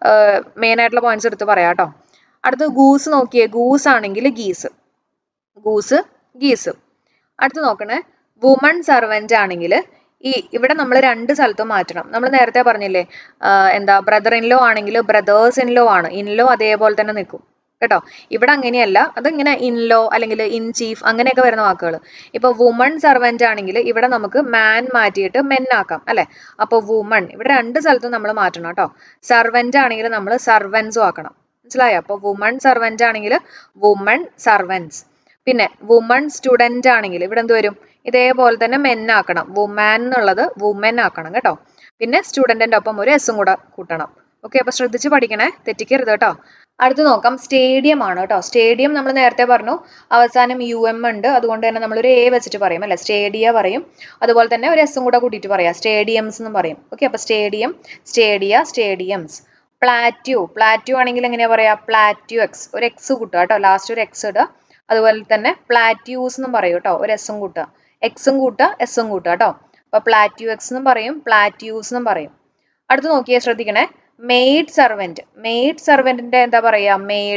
മെയിൻ ആയിട്ടുള്ള പോയിന്റ്സ് എടുത്ത് പറയാം കേട്ടോ അടുത്ത് ഗൂസ് നോക്കിയേ ഗൂസ് ആണെങ്കിൽ ഗീസ് ഗൂസ് ഗീസ് അടുത്ത് നോക്കണേ വുമൺ സർവന്റ് ആണെങ്കിൽ ഈ ഇവിടെ നമ്മൾ രണ്ട് സ്ഥലത്തും മാറ്റണം നമ്മൾ നേരത്തെ പറഞ്ഞില്ലേ എന്താ ബ്രദർ ഇൻ ലോ ആണെങ്കിൽ ബ്രദേഴ്സ് ഇൻ ലോ ആണ് ഇൻ ലോ അതേപോലെ തന്നെ നിൽക്കും കേട്ടോ ഇവിടെ അങ്ങനെയല്ല അതിങ്ങനെ ഇൻ ലോ അല്ലെങ്കിൽ ഇൻ ചീഫ് അങ്ങനെയൊക്കെ വരുന്ന വാക്കുകൾ ഇപ്പൊ വുമൺ സർവന്റ് ആണെങ്കിൽ ഇവിടെ നമുക്ക് മാൻ മാറ്റിയിട്ട് മെൻ ആക്കാം അല്ലെ അപ്പൊ വുമൺ ഇവിടെ രണ്ട് സ്ഥലത്തും നമ്മൾ മാറ്റണം കേട്ടോ സർവന്റ് ആണെങ്കിൽ നമ്മൾ സർവൻസും ആക്കണം മനസ്സിലായോ അപ്പൊ വുമൺ സർവന്റ് ആണെങ്കിൽ വുമൺ സർവൻസ് പിന്നെ വുമൺ സ്റ്റുഡന്റ് ആണെങ്കിൽ ഇവിടെ എന്ത് വരും ഇതേപോലെ തന്നെ മെൻ ആക്കണം വുമാൻ എന്നുള്ളത് വുമൻ ആക്കണം കേട്ടോ പിന്നെ സ്റ്റുഡന്റിന്റെ ഒപ്പം ഒരു എസും കൂടെ കൂട്ടണം ഓക്കെ അപ്പൊ ശ്രദ്ധിച്ച് പഠിക്കണേ തെറ്റിക്കരുത് കേട്ടോ അടുത്ത് നോക്കാം സ്റ്റേഡിയം ആണ് കേട്ടോ സ്റ്റേഡിയം നമ്മൾ നേരത്തെ പറഞ്ഞു അവസാനം യു എം ഉണ്ട് അതുകൊണ്ട് തന്നെ നമ്മൾ ഒരു എ വെച്ചിട്ട് പറയും അല്ലെ സ്റ്റേഡിയ പറയും അതുപോലെ തന്നെ ഒരു എസും കൂടെ കൂട്ടിയിട്ട് പറയാം സ്റ്റേഡിയംസ് എന്നും പറയും ഓക്കെ അപ്പൊ stadium stadia stadiums plateau plateau ആണെങ്കിൽ എങ്ങനെയാ പറയാ പ്ലാറ്റ്യൂ എക്സ് ഒരു എക്സ് കൂട്ടുക കേട്ടോ ലാസ്റ്റ് ഒരു എക്സ് ഇടുക അതുപോലെ തന്നെ പ്ലാറ്റ്യൂസ് എന്നും പറയും കേട്ടോ ഒരു എസും കൂട്ടുക എക്സും കൂട്ടുക എസും കൂട്ടുക കേട്ടോ അപ്പൊ പ്ലാറ്റ്യൂ എക്സ് എന്നും പറയും പ്ലാറ്റ്യൂസ് എന്നും പറയും അടുത്ത് നോക്കിയേ ശ്രദ്ധിക്കണേ മെയ്ഡ് സർവന്റ് മെയ്ഡ് സർവന്റിന്റെ എന്താ പറയാ മെയ്ഡ്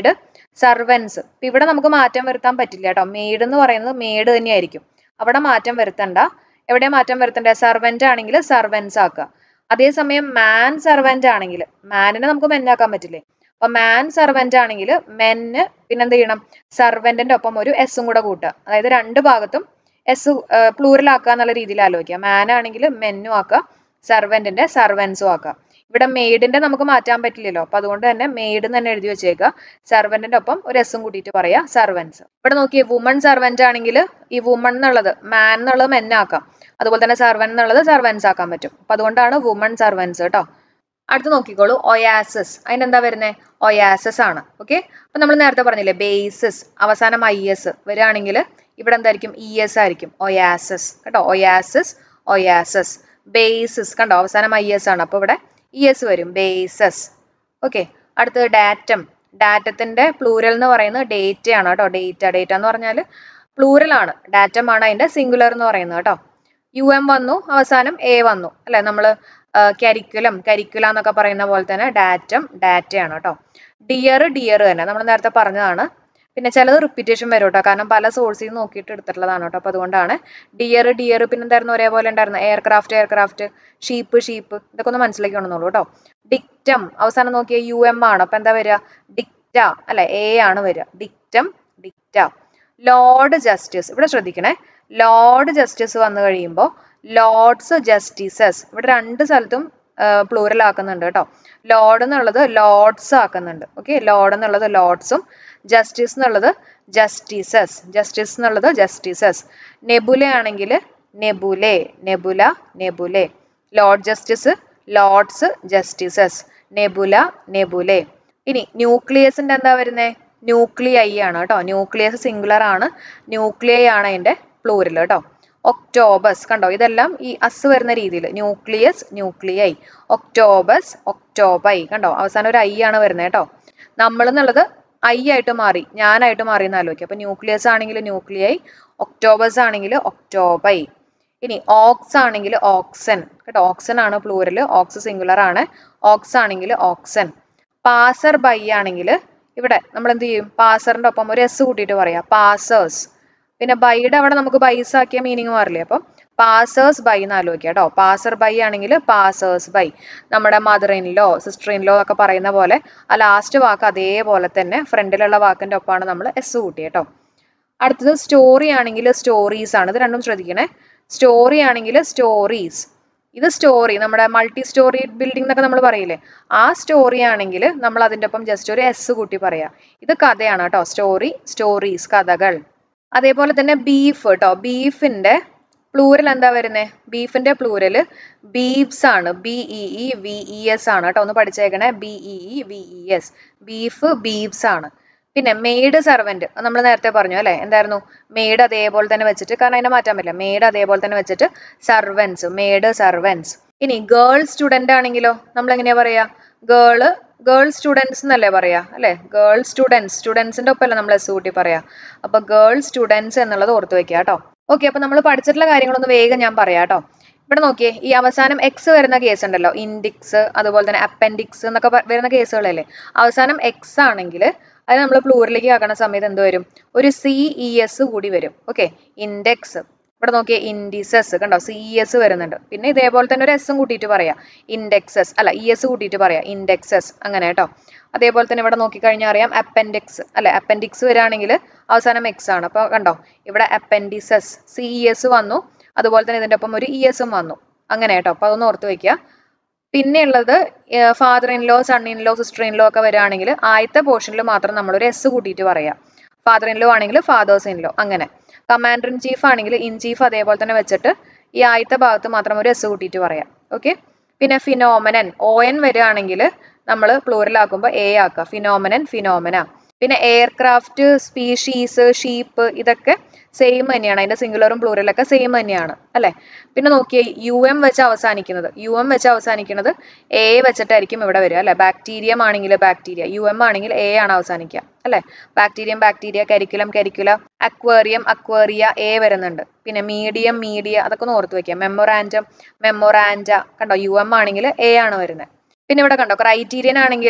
സർവൻസ് ഇവിടെ നമുക്ക് മാറ്റം വരുത്താൻ പറ്റില്ല കേട്ടോ മെയ്ഡ് എന്ന് പറയുന്നത് മെയ്ഡ് തന്നെയായിരിക്കും അവിടെ മാറ്റം വരുത്തണ്ട എവിടെ മാറ്റം വരുത്തണ്ടേ സർവന്റ് ആണെങ്കിൽ സർവൻസ് ആക്കുക അതേസമയം മാൻ സർവന്റ് ആണെങ്കിൽ മാനിനെ നമുക്ക് മെന്നാക്കാൻ പറ്റില്ലേ അപ്പൊ മാൻ സർവന്റ് ആണെങ്കിൽ മെന്ന് പിന്നെന്ത് ചെയ്യണം സർവന്റിന്റെ ഒപ്പം ഒരു എസും കൂടെ കൂട്ടുക അതായത് രണ്ട് ഭാഗത്തും എസ് പ്ലൂറൽ ആക്കുക എന്നുള്ള രീതിയിൽ ആലോചിക്കുക മാൻ ആണെങ്കിൽ മെന്നും ആക്കുക സർവന്റിന്റെ സർവൻസും ആക്കുക ഇവിടെ മെയ്ഡിന്റെ നമുക്ക് മാറ്റാൻ പറ്റില്ലല്ലോ അപ്പൊ അതുകൊണ്ട് തന്നെ മെയ്ഡ് തന്നെ എഴുതി വെച്ചേക്കുക സർവന്റിന്റെ ഒപ്പം ഒരു എസും കൂട്ടിയിട്ട് പറയാ സർവൻസ് ഇവിടെ നോക്കിയേ വുമൺ സർവന്റ് ആണെങ്കിൽ ഈ വുമൺ എന്നുള്ളത് മാൻ എന്നുള്ളത് മെൻ ആക്കാം അതുപോലെ തന്നെ സർവൻ എന്നുള്ളത് സർവൻസ് ആക്കാൻ പറ്റും അപ്പൊ അതുകൊണ്ടാണ് വുമൺ സർവൻസ് കേട്ടോ അടുത്ത് നോക്കിക്കോളൂ ഒയാസസ് അതിനെന്താ വരുന്നത് ഒയാസസ് ആണ് ഓക്കെ അപ്പൊ നമ്മൾ നേരത്തെ പറഞ്ഞില്ലേ ബേസസ് അവസാനം ഐ എസ് വരികയാണെങ്കിൽ ഇവിടെ എന്തായിരിക്കും ഇ എസ് ആയിരിക്കും ഒയാസസ് കേട്ടോ ഒയാസസ് ഒയാസസ് ബേസസ് കണ്ടോ അവസാനം ഐ എസ് ആണ് അപ്പൊ ഇവിടെ ഇ എസ് വരും ബേസസ് ഓക്കെ അടുത്തത് ഡാറ്റം ഡാറ്റത്തിന്റെ പ്ലൂരൽ എന്ന് പറയുന്നത് ഡേറ്റ ആണ് കേട്ടോ ഡേറ്റ ഡേറ്റ എന്ന് പറഞ്ഞാൽ പ്ലൂരൽ ആണ് ഡാറ്റം ആണ് അതിന്റെ സിംഗുലർ എന്ന് പറയുന്നത് കേട്ടോ യു എം വന്നു അവസാനം എ വന്നു അല്ലെ നമ്മൾ കരിക്കുലം കരിക്കുല എന്നൊക്കെ പറയുന്ന പോലെ തന്നെ ഡാറ്റം ഡാറ്റയാണ് കേട്ടോ ഡിയർ ഡിയർ തന്നെ നമ്മൾ നേരത്തെ പറഞ്ഞതാണ് പിന്നെ ചിലത് റിപ്പീറ്റേഷൻ വരും കേട്ടോ കാരണം പല സോഴ്സിൽ നിന്ന് നോക്കിയിട്ട് എടുത്തിട്ടുള്ളതാണ് കേട്ടോ അപ്പോൾ അതുകൊണ്ടാണ് ഡിയർ ഡിയർ പിന്നെ എന്തായിരുന്നു ഒരേപോലെ ഉണ്ടായിരുന്നു എയർക്രാഫ്റ്റ് എയർക്രാഫ്റ്റ് ഷീപ്പ് ഷീപ്പ് ഇതൊക്കെ ഒന്ന് മനസ്സിലാക്കണമെന്നുള്ളൂ കേട്ടോ ഡിക്റ്റം അവസാനം നോക്കിയ യു എം ആണ് അപ്പം എന്താ വരിക ഡിക്റ്റ അല്ലെ എ ആണ് വരിക ഡിക്റ്റം ഡിക്റ്റ ലോർഡ് ജസ്റ്റിസ് ഇവിടെ ശ്രദ്ധിക്കണേ ലോർഡ് ജസ്റ്റിസ് വന്നു കഴിയുമ്പോൾ ലോർഡ്സ് ജസ്റ്റിസസ് ഇവിടെ രണ്ട് സ്ഥലത്തും പ്ലൂറൽ ആക്കുന്നുണ്ട് കേട്ടോ ലോർഡ് എന്നുള്ളത് ലോർഡ്സ് ആക്കുന്നുണ്ട് ഓക്കെ ലോർഡ് എന്നുള്ളത് ലോർഡ്സും ജസ്റ്റിസ് എന്നുള്ളത് ജസ്റ്റിസസ് ജസ്റ്റിസ് എന്നുള്ളത് ജസ്റ്റിസസ് നെബുല ആണെങ്കിൽ nebulae nebula nebulae lord justice lords justices nebula nebulae ഇനി ന്യൂക്ലിയസിന്റെ എന്താ വരുന്നേ ന്യൂക്ലിയൈ ആണ് കേട്ടോ ന്യൂക്ലിയസ് സിംഗുലർ ആണ് ന്യൂക്ലിയൈ ആണ് അതിന്റെ പ്ലൂരൽ കേട്ടോ ഒക്ടോബസ് കണ്ടോ ഇതെല്ലാം ഈ അസ് വരുന്ന രീതിയിൽ ന്യൂക്ലിയസ് ന്യൂക്ലിയൈ ഒക്ടോബസ് ഒക്ടോബൈ കണ്ടോ അവസാനം ഒരു ഐ ആണ് വരുന്നത് കേട്ടോ നമ്മൾ എന്നുള്ളത് ഐ ആയിട്ട് മാറി ഞാനായിട്ട് മാറി എന്ന് ആലോചിക്കുക അപ്പൊ ന്യൂക്ലിയസ് ആണെങ്കിൽ ന്യൂക്ലിയൈ ഒക്ടോബസ് ആണെങ്കിൽ ഒക്ടോബൈ ഇനി ഓക്സ് ആണെങ്കിൽ ഓക്സൻ കേട്ടോ ഓക്സൻ ആണ് പ്ലൂരൽ ഓക്സ് സിംഗുലർ ആണ് ഓക്സ് ആണെങ്കിൽ ഓക്സൻ പാസർ ബൈ ആണെങ്കിൽ ഇവിടെ നമ്മൾ എന്ത് ചെയ്യും പാസറിന്റെ ഒപ്പം ഒരു എസ് കൂട്ടിയിട്ട് പറയാം പാസേഴ്സ് പിന്നെ ബൈയുടെ അവിടെ നമുക്ക് ബൈസ് ആക്കിയ മീനിങ് മാറില്ലേ അപ്പം പാസേഴ്സ് ബൈ എന്ന് ആലോചിക്കുക കേട്ടോ പാസർ ബൈ ആണെങ്കിൽ പാസേഴ്സ് ബൈ നമ്മുടെ mother in law sister in law ഒക്കെ പറയുന്ന പോലെ ആ ലാസ്റ്റ് വാക്ക് അതേപോലെ തന്നെ ഫ്രണ്ടിലുള്ള വാക്കിന്റെ ഒപ്പമാണ് നമ്മൾ എസ് കൂട്ടിയ കേട്ടോ അടുത്തത് സ്റ്റോറി ആണെങ്കിൽ സ്റ്റോറീസ് ആണ് ഇത് രണ്ടും ശ്രദ്ധിക്കണേ സ്റ്റോറി ആണെങ്കിൽ സ്റ്റോറീസ് ഇത് സ്റ്റോറി നമ്മുടെ മൾട്ടി സ്റ്റോറി ബിൽഡിംഗ് എന്നൊക്കെ നമ്മൾ പറയില്ലേ ആ സ്റ്റോറി ആണെങ്കിൽ നമ്മൾ അതിൻ്റെ ഒപ്പം ജസ്റ്റ് ഒരു എസ് കൂട്ടി പറയാം ഇത് കഥയാണ് കേട്ടോ സ്റ്റോറി സ്റ്റോറീസ് കഥകൾ അതേപോലെ തന്നെ ബീഫ് കേട്ടോ ബീഫിന്റെ പ്ലൂരൽ എന്താ വരുന്നത് ബീഫിന്റെ പ്ലൂരല് ബീഫ്സ് ആണ് B E E V E S ആണ് കേട്ടോ ഒന്ന് പഠിച്ചേക്കണേ B E E V E S beef beefs ആണ് പിന്നെ മെയ്ഡ് സെർവന്റ് നമ്മൾ നേരത്തെ പറഞ്ഞു അല്ലെ എന്തായിരുന്നു മെയ്ഡ് അതേപോലെ തന്നെ വെച്ചിട്ട് കാരണം അതിനെ മാറ്റാൻ പറ്റില്ല മെയ്ഡ് അതേപോലെ തന്നെ വെച്ചിട്ട് സർവൻസ് മെയ്ഡ് സർവൻസ് ഇനി ഗേൾ സ്റ്റുഡന്റ് ആണെങ്കിലോ നമ്മൾ എങ്ങനെയാ പറയാ ഗേള് ഗേൾ സ്റ്റുഡൻസ് എന്നല്ലേ പറയാ അല്ലെ ഗേൾ സ്റ്റുഡൻസ് സ്റ്റുഡൻസിന്റെ ഒപ്പമല്ല നമ്മൾ എസ് കൂട്ടി പറയാ അപ്പൊ ഗേൾ സ്റ്റുഡൻസ് എന്നുള്ളത് ഓർത്ത് വെക്കുക കേട്ടോ ഓക്കെ അപ്പൊ നമ്മൾ പഠിച്ചിട്ടുള്ള കാര്യങ്ങളൊന്ന് വേഗം ഞാൻ പറയാം കേട്ടോ ഇവിടെ നോക്കിയേ ഈ അവസാനം എക്സ് വരുന്ന കേസ് ഉണ്ടല്ലോ ഇൻഡിക്സ് അതുപോലെ തന്നെ അപ്പൻഡിക്സ് എന്നൊക്കെ വരുന്ന കേസുകളല്ലേ അവസാനം എക്സ് ആണെങ്കിൽ അത് നമ്മൾ പ്ലൂറിലേക്ക് ആക്കുന്ന സമയത്ത് എന്ത് വരും ഒരു സി ഇ എസ് കൂടി വരും ഓക്കെ ഇൻഡെക്സ് ഇവിടെ നോക്കിയേ ഇൻഡിസസ് കണ്ടോ സി ഇ എസ് വരുന്നുണ്ട് പിന്നെ ഇതേപോലെ തന്നെ ഒരു എസും കൂട്ടിയിട്ട് പറയാം ഇൻഡെക്സസ് അല്ല ഇ എസ് കൂട്ടിയിട്ട് പറയാം ഇൻഡെക്സസ് അങ്ങനെ കേട്ടോ അതേപോലെ തന്നെ ഇവിടെ നോക്കിക്കഴിഞ്ഞാൽ അറിയാം അപ്പൻഡിക്സ് അല്ലെ അപ്പൻഡിക്സ് വരികയാണെങ്കിൽ അവസാനം എക്സ് ആണ് അപ്പോൾ കണ്ടോ ഇവിടെ അപ്പൻഡിസസ് സി ഇ എസ് വന്നു അതുപോലെ തന്നെ ഇതിൻ്റെ ഒപ്പം ഒരു ഇ എസും വന്നു അങ്ങനെ കേട്ടോ അപ്പോൾ അതൊന്ന് ഓർത്ത് വെക്കുക പിന്നെ ഉള്ളത് father in law son in law sister in law ഒക്കെ വരികയാണെങ്കിൽ ആദ്യത്തെ പോർഷനിൽ മാത്രം നമ്മളൊരു എസ് കൂട്ടിയിട്ട് പറയാം ഫാദർ ഇൻ ലോ ആണെങ്കിൽ ഫാദേഴ്സ് ഇൻ ലോ അങ്ങനെ കമാൻഡർ ഇൻ ചീഫ് ആണെങ്കിൽ ഇൻ ചീഫ് അതേപോലെ തന്നെ വെച്ചിട്ട് ഈ ആദ്യത്തെ ഭാഗത്ത് മാത്രം ഒരു എസ് കൂട്ടിയിട്ട് പറയാം ഓക്കെ പിന്നെ ഫിനോമനൻ ഒ എൻ വരികയാണെങ്കിൽ നമ്മൾ പ്ലൂറലാക്കുമ്പോൾ എ ആക്കുക ഫിനോമനൻ ഫിനോമന പിന്നെ എയർക്രാഫ്റ്റ് സ്പീഷീസ് ഷീപ്പ് ഇതൊക്കെ സെയിം തന്നെയാണ് അതിന്റെ സിംഗുലറും പ്ലൂറലൊക്കെ സെയിം തന്നെയാണ് അല്ലെ പിന്നെ നോക്കിയേ യു എം വെച്ച് അവസാനിക്കുന്നത് യു എം വെച്ച് അവസാനിക്കുന്നത് എ വെച്ചിട്ടായിരിക്കും ഇവിടെ വരിക അല്ലെ ബാക്ടീരിയം ആണെങ്കിൽ ബാക്ടീരിയ യു എം ആണെങ്കിൽ എ ആണ് അവസാനിക്കുക അല്ലെ bacterium bacteria curriculum curricula aquarium aquaria A വരുന്നുണ്ട് പിന്നെ മീഡിയം മീഡിയ അതൊക്കെ ഒന്ന് ഓർത്ത് വെക്കുക മെമ്മൊറാൻഡം മെമ്മൊറാൻഡ കണ്ടോ യു എം ആണെങ്കിൽ എ ആണ് വരുന്നത് പിന്നെ ഇവിടെ കണ്ടോ ക്രൈറ്റീരിയൻ ആണെങ്കിൽ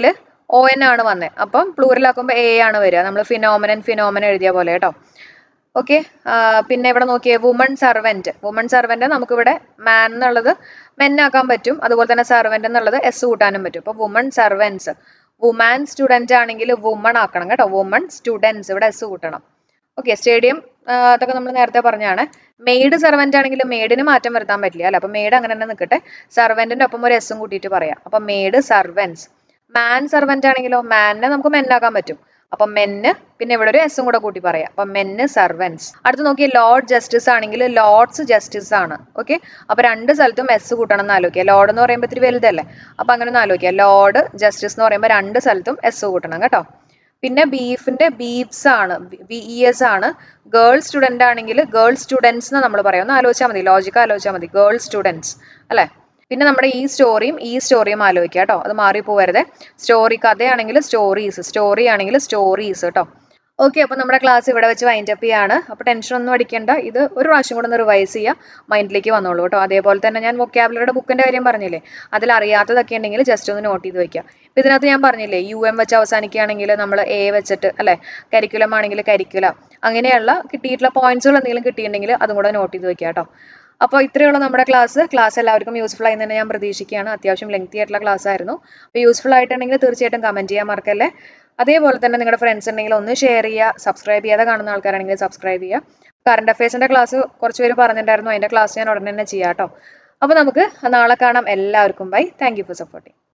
ഒ എൻ ആണ് വന്നത് അപ്പം പ്ലൂറലാക്കുമ്പോൾ എ ആണ് വരിക നമ്മൾ ഫിനോമനൻ ഫിനോമന എഴുതിയ പോലെ കേട്ടോ ഓക്കെ പിന്നെ ഇവിടെ നോക്കിയേ വുമൺ സർവൻറ്റ് വുമൺ സർവൻറ്റ് നമുക്കിവിടെ മാൻ എന്നുള്ളത് മെൻ ആക്കാൻ പറ്റും അതുപോലെ തന്നെ സർവൻറ്റ് എന്നുള്ളത് എസ് കൂട്ടാനും പറ്റും അപ്പോൾ വുമൺ സർവൻസ് വുമാൻ സ്റ്റുഡൻറ് ആണെങ്കിൽ വുമൺ ആക്കണം കേട്ടോ വുമൺ സ്റ്റുഡൻസ് ഇവിടെ എസ് കൂട്ടണം ഓക്കെ സ്റ്റേഡിയം അതൊക്കെ നമ്മൾ നേരത്തെ പറഞ്ഞാണ് മെയ്ഡ് സെർവൻ്റ് ആണെങ്കിൽ മെയ്ഡിന് മാറ്റം വരുത്താൻ പറ്റില്ല അല്ല അപ്പം മെയ്ഡ് അങ്ങനെ തന്നെ നിൽക്കട്ടെ സർവൻറ്റിൻ്റെ ഒപ്പം ഒരു എസ്സും കൂട്ടിയിട്ട് പറയാം അപ്പം മെയ്ഡ് സർവൻസ് മാൻ സെർവൻ്റ് ആണെങ്കിലോ മാനിനെ നമുക്ക് മെന്നാക്കാൻ പറ്റും അപ്പം മെന്ന് പിന്നെ ഇവിടെ ഒരു എസ്സും കൂടെ കൂട്ടി പറയാം അപ്പം മെന്ന് സർവൻസ് അടുത്ത് നോക്കി ലോർഡ് ജസ്റ്റിസ് ആണെങ്കിൽ ലോർഡ്സ് ജസ്റ്റിസ് ആണ് ഓക്കെ അപ്പൊ രണ്ട് സ്ഥലത്തും എസ് കൂട്ടണം എന്ന് ആലോചിക്കുക ലോർഡ് എന്ന് പറയുമ്പോൾ ഇത്തിരി വലുതല്ലേ അപ്പൊ അങ്ങനെ ഒന്ന് ആലോചിക്കുക ലോർഡ് ജസ്റ്റിസ് എന്ന് പറയുമ്പോൾ രണ്ട് സ്ഥലത്തും എസ് കൂട്ടണം കേട്ടോ പിന്നെ ബീഫിന്റെ ബീഫ്സ് ആണ് ബി ഇ എസ് ആണ് ഗേൾ സ്റ്റുഡന്റ് ആണെങ്കിൽ ഗേൾ സ്റ്റുഡൻസ് എന്ന് നമ്മൾ പറയാം ഒന്ന് ആലോചിച്ചാൽ മതി ലോജിക്ക് ആലോചിച്ചാൽ മതി ഗേൾ സ്റ്റുഡൻസ് അല്ലേ പിന്നെ നമ്മുടെ ഈ സ്റ്റോറിയും ഈ സ്റ്റോറിയും ആലോചിക്കുക കേട്ടോ അത് മാറിപ്പോവരുത് സ്റ്റോറി കഥയാണെങ്കിൽ സ്റ്റോറീസ് സ്റ്റോറി ആണെങ്കിൽ സ്റ്റോറീസ് കേട്ടോ ഓക്കെ അപ്പോൾ നമ്മുടെ ക്ലാസ് ഇവിടെ വെച്ച് വൈൻഡ് അപ്പ് ചെയ്യാണ് അപ്പോൾ ടെൻഷൻ ഒന്നും അടിക്കേണ്ട ഇത് ഒരു പ്രാവശ്യം കൂടെ ഒന്ന് റിവൈസ് ചെയ്യുക മൈൻഡിലേക്ക് വന്നോളൂ കേട്ടോ അതേപോലെ തന്നെ ഞാൻ വൊക്കാബുലറിയുടെ ബുക്കിൻ്റെ കാര്യം പറഞ്ഞില്ലേ അതിൽ അറിയാത്തതൊക്കെ ഉണ്ടെങ്കിൽ ജസ്റ്റ് ഒന്ന് നോട്ട് ചെയ്ത് വെക്കുക അപ്പോൾ ഇതിനകത്ത് ഞാൻ പറഞ്ഞില്ലേ യു എം വെച്ച് അവസാനിക്കുകയാണെങ്കിൽ നമ്മൾ എ വെച്ചിട്ട് അല്ലേ കരിക്കുലം ആണെങ്കിൽ കരിക്കുലം അങ്ങനെയുള്ള കിട്ടിയിട്ടുള്ള പോയിന്റ്സുകൾ എന്തെങ്കിലും കിട്ടിയിട്ടുണ്ടെങ്കിൽ അതും കൂടെ നോട്ട് ചെയ്ത് വെക്കുക കേട്ടോ അപ്പോൾ ഇത്രയുള്ള നമ്മുടെ ക്ലാസ് ക്ലാസ് എല്ലാവർക്കും യൂസ്ഫുൾ ആയി തന്നെ ഞാൻ പ്രതീക്ഷിക്കുകയാണ് അത്യാവശ്യം ലെങ്തി ആയിട്ടുള്ള ക്ലാസ് ആയിരുന്നു അപ്പോൾ യൂസ്ഫുൾ ആയിട്ടുണ്ടെങ്കിൽ തീർച്ചയായിട്ടും കമൻറ്റ് ചെയ്യാൻ മറക്കല്ലേ അതേപോലെ തന്നെ നിങ്ങളുടെ ഫ്രണ്ട്സ് ഉണ്ടെങ്കിൽ ഒന്ന് ഷെയർ ചെയ്യുക സബ്സ്ക്രൈബ് ചെയ്യാതെ കാണുന്ന ആൾക്കാരാണെങ്കിൽ സബ്സ്ക്രൈബ് ചെയ്യുക കറണ്ട് അഫയേഴ്സിൻ്റെ ക്ലാസ് കുറച്ച് പേര് പറഞ്ഞിട്ടുണ്ടായിരുന്നു അതിൻ്റെ ക്ലാസ് ഞാൻ ഉടനെ തന്നെ ചെയ്യാം കേട്ടോ അപ്പോൾ നമുക്ക് നാളെ കാണാം എല്ലാവർക്കും bye thank you for supporting